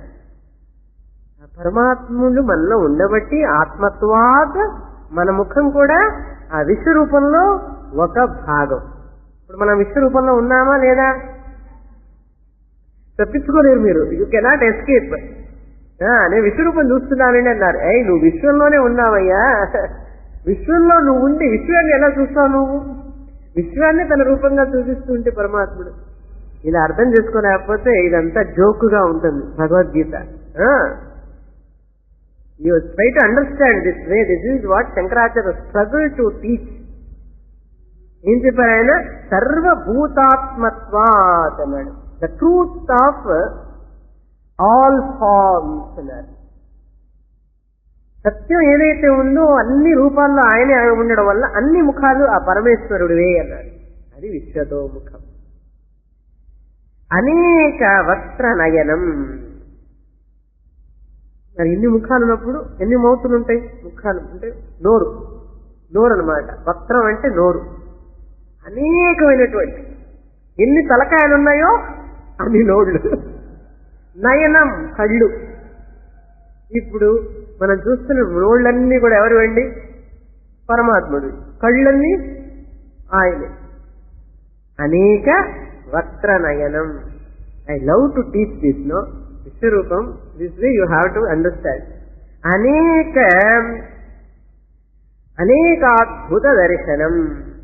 ఆ పరమాత్ముడు మనలో ఉండబట్టి ఆత్మత్వాత్ మన ముఖం కూడా ఆ విశ్వరూపంలో ఒక భాగం ఇప్పుడు మనం విశ్వరూపంలో ఉన్నామా లేదా తప్పించుకోలేరు మీరు యూ కెనాట్ ఎస్కేప్ నేను విశ్వరూపం చూస్తున్నానండి అన్నారు ఏ నువ్వు విశ్వంలోనే ఉన్నావయ్యా విశ్వంలో నువ్వు ఉండి విశ్వాన్ని ఎలా చూస్తావు నువ్వు విశ్వాన్ని తన రూపంగా చూపిస్తుంటే పరమాత్ముడు ఇలా అర్థం చేసుకోలేకపోతే ఇదంతా జోకుగా ఉంటుంది భగవద్గీత ఆ? You try to understand this way this is what Shankaracharya struggle to teach ఏం చెప్పారు ఆయన సర్వభూతాత్మత్వాత్ అన్నాడు the truth of all forms అన్నారు సత్యం ఏదైతే ఉందో అన్ని రూపాల్లో ఆయనే ఉండడం వల్ల అన్ని ముఖాలు ఆ పరమేశ్వరుడివే అన్నాడు అది విశ్వతో ముఖం అనేక వస్త్ర నయనం మరి ఇన్ని ముఖాలు ఉన్నప్పుడు ఎన్ని మౌతులు ఉంటాయి ముఖాలు అంటే నోరు నోరు అనమాట వస్త్రం అంటే నోరు అనేకమైనటువంటి ఎన్ని తలకాయలు ఉన్నాయో అన్ని నోళ్ళు నయనం కళ్ళు ఇప్పుడు మనం చూస్తున్న నోళ్ళన్నీ కూడా ఎవరు అండి పరమాత్ముడు కళ్ళన్నీ ఆయనే అనేక వస్త్ర నయనం I love to teach this no విశ్వరూపం this way you have to understand అనేక అనేకాద్భుత దర్శనం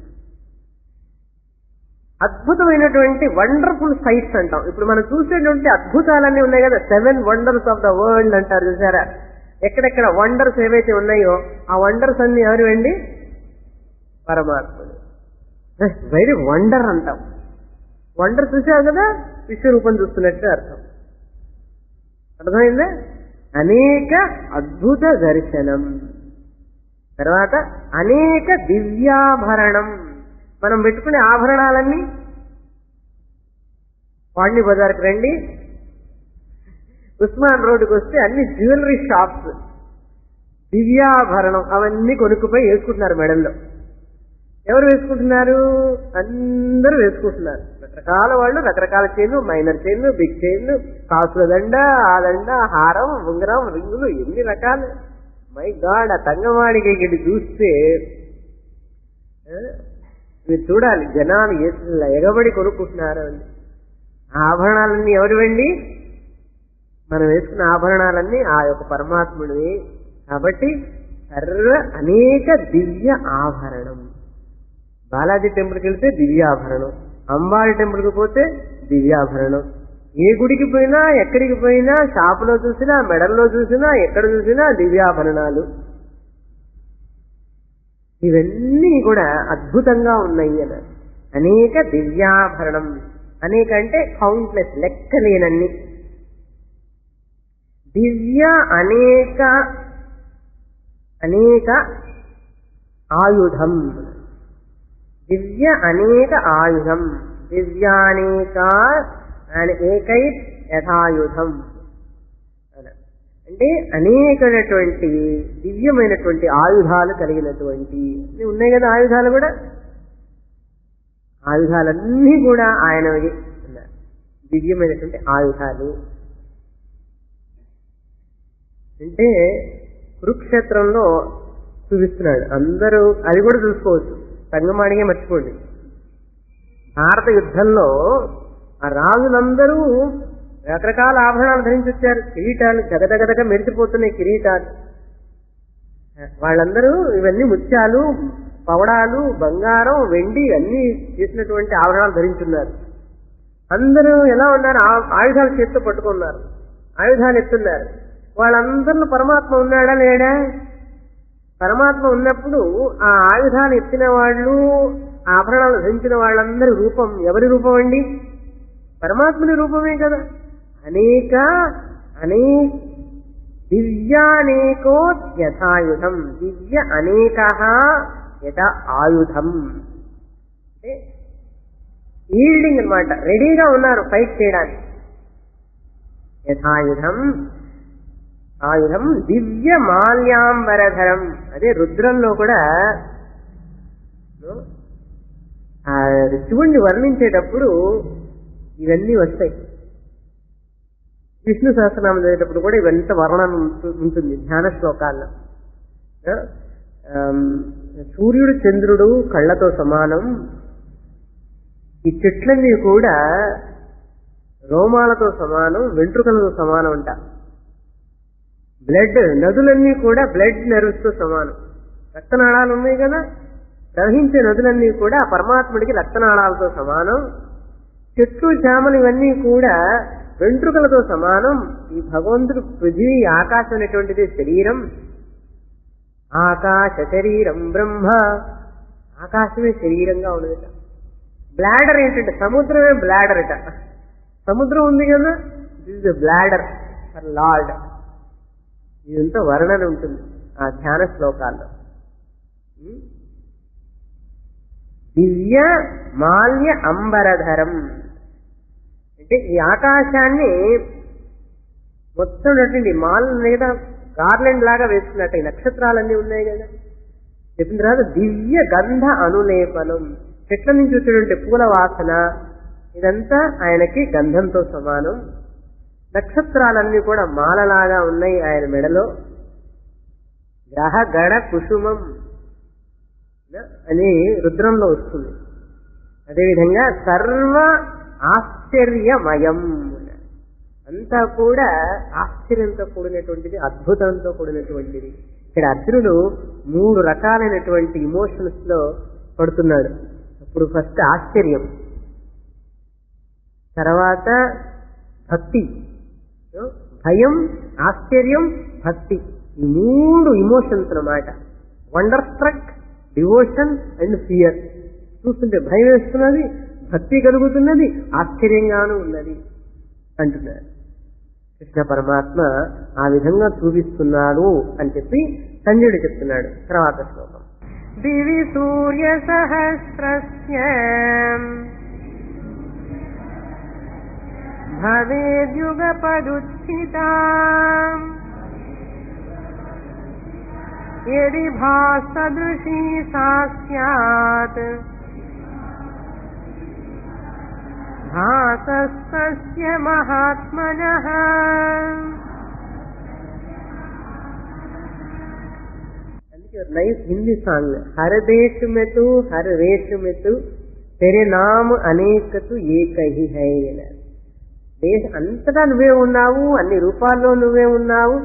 అద్భుతమైనటువంటి వండర్ఫుల్ సైట్స్ అంటాం ఇప్పుడు మనం చూసేటువంటి అద్భుతాలన్నీ ఉన్నాయి కదా seven wonders of the world అంటారు చూసారా ఎక్కడెక్కడ వండర్స్ ఏవైతే ఉన్నాయో ఆ వండర్స్ అన్ని ఎవరు అండి పరమాత్ముడు వెరీ వండర్ అంటాం వండర్ చూసావు కదా విశ్వరూపం చూస్తున్నట్టు అర్థం అర్థమైందా అనేక అద్భుత దర్శనం తర్వాత అనేక దివ్యాభరణం మనం పెట్టుకునే ఆభరణాలన్నీ పాండి బజార్కి రండి ఉస్మాన్ రోడ్డుకి వస్తే అన్ని జ్యువెలరీ షాప్స్ దివ్యాభరణం అవన్నీ కొనుక్కుపోయి వేసుకుంటున్నారు మెడల్లో ఎవరు వేసుకుంటున్నారు అందరూ వేసుకుంటున్నారు రకరకాల వాళ్ళు రకరకాల చైన్లు మైనర్ చైన్లు బిగ్ చైన్లు కాసుల దండ ఆ దండ హారం ఉంగరం రింగులు ఎన్ని రకాలు మై గాడ్ ఆ తంగమాడికి ఇక్కడ చూస్తే ఆ, మీరు చూడాలి జనాలు ఎట్లా ఎగబడి కొనుక్కుంటున్నారు అని ఆ ఆభరణాలన్నీ ఎవరివండి మనం వేసుకున్న ఆభరణాలన్నీ ఆ యొక్క పరమాత్ముడివి కాబట్టి సర్వ అనేక దివ్య ఆభరణం బాలాజీ టెంపుల్కి వెళ్తే దివ్యాభరణం అంబాడి టెంపుల్కి పోతే దివ్యాభరణం ఏ గుడికి పోయినా ఎక్కడికి పోయినా షాపులో చూసినా మెడల్లో చూసినా ఎక్కడ చూసినా దివ్యాభరణాలు ఇవన్నీ కూడా అద్భుతంగా ఉన్నాయి అన్న అనేక దివ్యాభరణం అనేక అంటే కౌంట్లెస్ లెక్కలేనన్ని దివ్య అనేక అనేక ఆయుధం దివ్య అనేక ఆయుధం దివ్యానేక ఏకై యథాయుధం అన. అంటే అనేకమైనటువంటి దివ్యమైనటువంటి ఆయుధాలు కలిగినటువంటి ఇవి ఉన్నాయి కదా ఆయుధాలు కూడా ఆయుధాలన్నీ కూడా ఆయనవి అన్నారు దివ్యమైనటువంటి ఆయుధాలు అంటే కురుక్షేత్రంలో చూపిస్తున్నాడు అందరూ అది కూడా చూసుకోవచ్చు సంగమాడిగే మర్చిపోండి భారత యుద్ధంలో ఆ రాజులందరూ రకరకాల ఆభరణాలు ధరించి వచ్చారు కిరీటాలు గదగదగదగ మెరిసిపోతున్నాయి కిరీటాలు వాళ్ళందరూ ఇవన్నీ ముత్యాలు పవడాలు బంగారం వెండి అన్ని చేసినటువంటి ఆభరణాలు ధరించున్నారు అందరూ ఎలా ఉన్నారు ఆ- ఆయుధాలు చేత్తో పట్టుకున్నారు ఆయుధాలు ఎత్తున్నారు వాళ్ళందరిలో పరమాత్మ ఉన్నాడా లేడా పరమాత్మ ఉన్నప్పుడు ఆ ఆయుధాలు ఎత్తిన వాళ్ళు ఆ ఆభరణాలు ధరించిన వాళ్ళందరి రూపం ఎవరి రూపం అండి పరమాత్ముని రూపమే కదా అనేక అనే దివ్యానేకో యథాయుధం దివ్య అనేక యథ ఆయుధం అంటే ఈల్డింగ్ అనమాట రెడీగా ఉన్నారు ఫైట్ చేయడానికి యథాయుధం ఆయుధం దివ్య మాల్యాంబరధరం అదే రుద్రంలో కూడా ఆ శివుణ్ణి వర్ణించేటప్పుడు ఇవన్నీ వస్తాయి విష్ణు సహస్రనామం చదివేటప్పుడు కూడా ఇవంతా వర్ణన ఉంటు- ఉంటుంది ధ్యాన శ్లోకాల్లో ఆ, ఆమ్, సూర్యుడు చంద్రుడు కళ్ళతో సమానం ఈ చెట్లన్నీ కూడా రోమాలతో సమానం వెంట్రుకలతో సమానం అంట బ్లడ్ నదులన్నీ కూడా బ్లడ్ నెర్వ్స్తో సమానం రక్తనాళాలు ఉన్నాయి కదా ప్రవహించే నదులన్నీ కూడా ఆ పరమాత్ముడికి రక్తనాళాలతో సమానం చెట్లు చేమలు ఇవన్నీ కూడా వెంట్రుకలతో సమానం ఈ భగవంతుడు పృథివీ ఆకాశం అనేటువంటిది శరీరం ఆకాశ శరీరం బ్రహ్మ ఆకాశమే శరీరంగా ఉన్నదట బ్లాడర్ ఏంటంటే సముద్రమే బ్లాడర్ అట సముద్రం ఉంది కదా this is bladder for Lord ఇదంతా వర్ణన ఉంటుంది ఆ ధ్యాన శ్లోకాల్లో ఉం? దివ్య మాల్య అంబరధరం అంటే ఈ ఆకాశాన్ని మొత్తం ఉన్నటువంటి మాల్ లేదా గార్లెండ్ లాగా వేసుకున్నట్టు ఈ నక్షత్రాలన్నీ ఉన్నాయి కదా చెప్పిన తర్వాత దివ్య గంధ అనులేపనం చెట్ల నుంచి వచ్చేటువంటి పూల వాసన ఇదంతా ఆయనకి గంధంతో సమానం నక్షత్రాలన్నీ కూడా మాలలాగా ఉన్నాయి ఆయన మెడలో గ్రహ గడ కుసుమం అని రుద్రంలో వస్తుంది అదేవిధంగా సర్వ ఆశ్చర్యమయం అంతా కూడా ఆశ్చర్యంతో కూడినటువంటిది అద్భుతంతో కూడినటువంటిది ఇక్కడ అర్జునుడు మూడు రకాలైనటువంటి ఇమోషన్స్ లో పడుతున్నాడు అప్పుడు ఫస్ట్ ఆశ్చర్యం తర్వాత భక్తి భయం ఆశ్చర్యం భక్తి ఈ మూడు ఇమోషన్స్ అన్నమాట wonderstruck devotion and fear చూస్తుంటే భయం వేస్తున్నది భక్తి కలుగుతున్నది ఆశ్చర్యంగాను ఉన్నది అంటున్నారు కృష్ణ పరమాత్మ ఆ విధంగా చూపిస్తున్నాడు అని చెప్పి సంజయుడు చెప్తున్నాడు తర్వాత శ్లోకం दिवि सूर्यसहस्रस्य भवेद्युगपदुत्थिता यदि भासदृशी सा स्यात् भासस्तस्य महात्मनः అందుకే నైస్ హిందీ సాంగ్ హర దేశ్ మే తు హర రేష్ మే తు తెరే నామ్ అనేకతు ఏకహి హై అన్నారు దేశ అంతటా నువ్వే ఉన్నావు అన్ని రూపాల్లో నువ్వే ఉన్నావు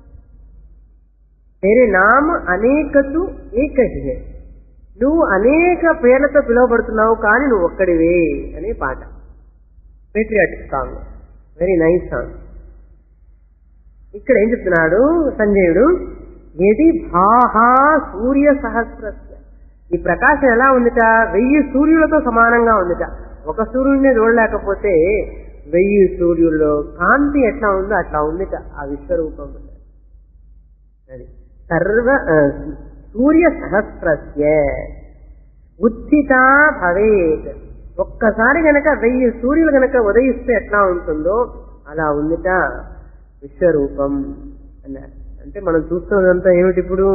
తెరే నామ్ అనేకతు ఏకహి హై నువ్వు అనేక పేర్లతో పిలువబడుతున్నావు కానీ నువ్వు ఒక్కడివే అనే పాట patriotic song very nice song ఇక్కడ ఏం చెప్తున్నాడు సంజయుడు ఏది భాహా సూర్య సహస్రస్య ఈ ప్రకాశం ఎలా ఉందిట వెయ్యి సూర్యులతో సమానంగా ఉందిట ఒక సూర్యుడిని చూడలేకపోతే వెయ్యి సూర్యుల్లో కాంతి ఎట్లా ఉందో అట్లా ఉందిట ఆ విశ్వరూపం అది సర్వ ఆ, సూర్య సహస్రస్య ఉత్థిత భవేత్ ఒక్కసారి గనక వెయ్యి సూర్యులు గనక ఉదయిస్తే ఎట్లా ఉంటుందో అలా ఉందిట విశ్వరూపం అన్నారు అంటే మనం చూస్తున్నదంతా ఏమిటి ఇప్పుడు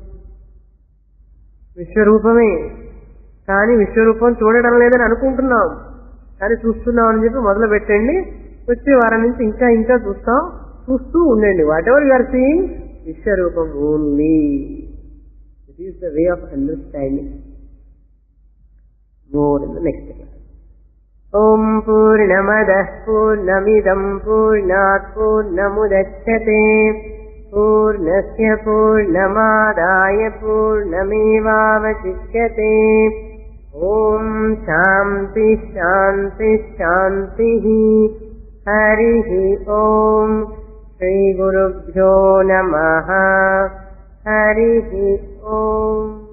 విశ్వరూపమే కానీ విశ్వరూపం చూడడం లేదని అనుకుంటున్నాం కానీ చూస్తున్నాం అని చెప్పి మొదలు పెట్టండి వచ్చే వారం నుంచి ఇంకా ఇంకా చూస్తాం చూస్తూ ఉండండి వాట్ ఎవర్ యూఆర్ సీయింగ్ విశ్వరూపం only it is the way of understanding more in the next class ఓం పూర్ణమద పూర్ణమిదం పూర్ణాత్ పూర్ణముదచ్చతే పూర్ణస్య పూర్ణమాదాయ పూర్ణమేవావశిష్యతే ఓం శాంతి శాంతి శాంతి హరి ఓం శ్రీ గురుభ్యో నమ హరి ఓం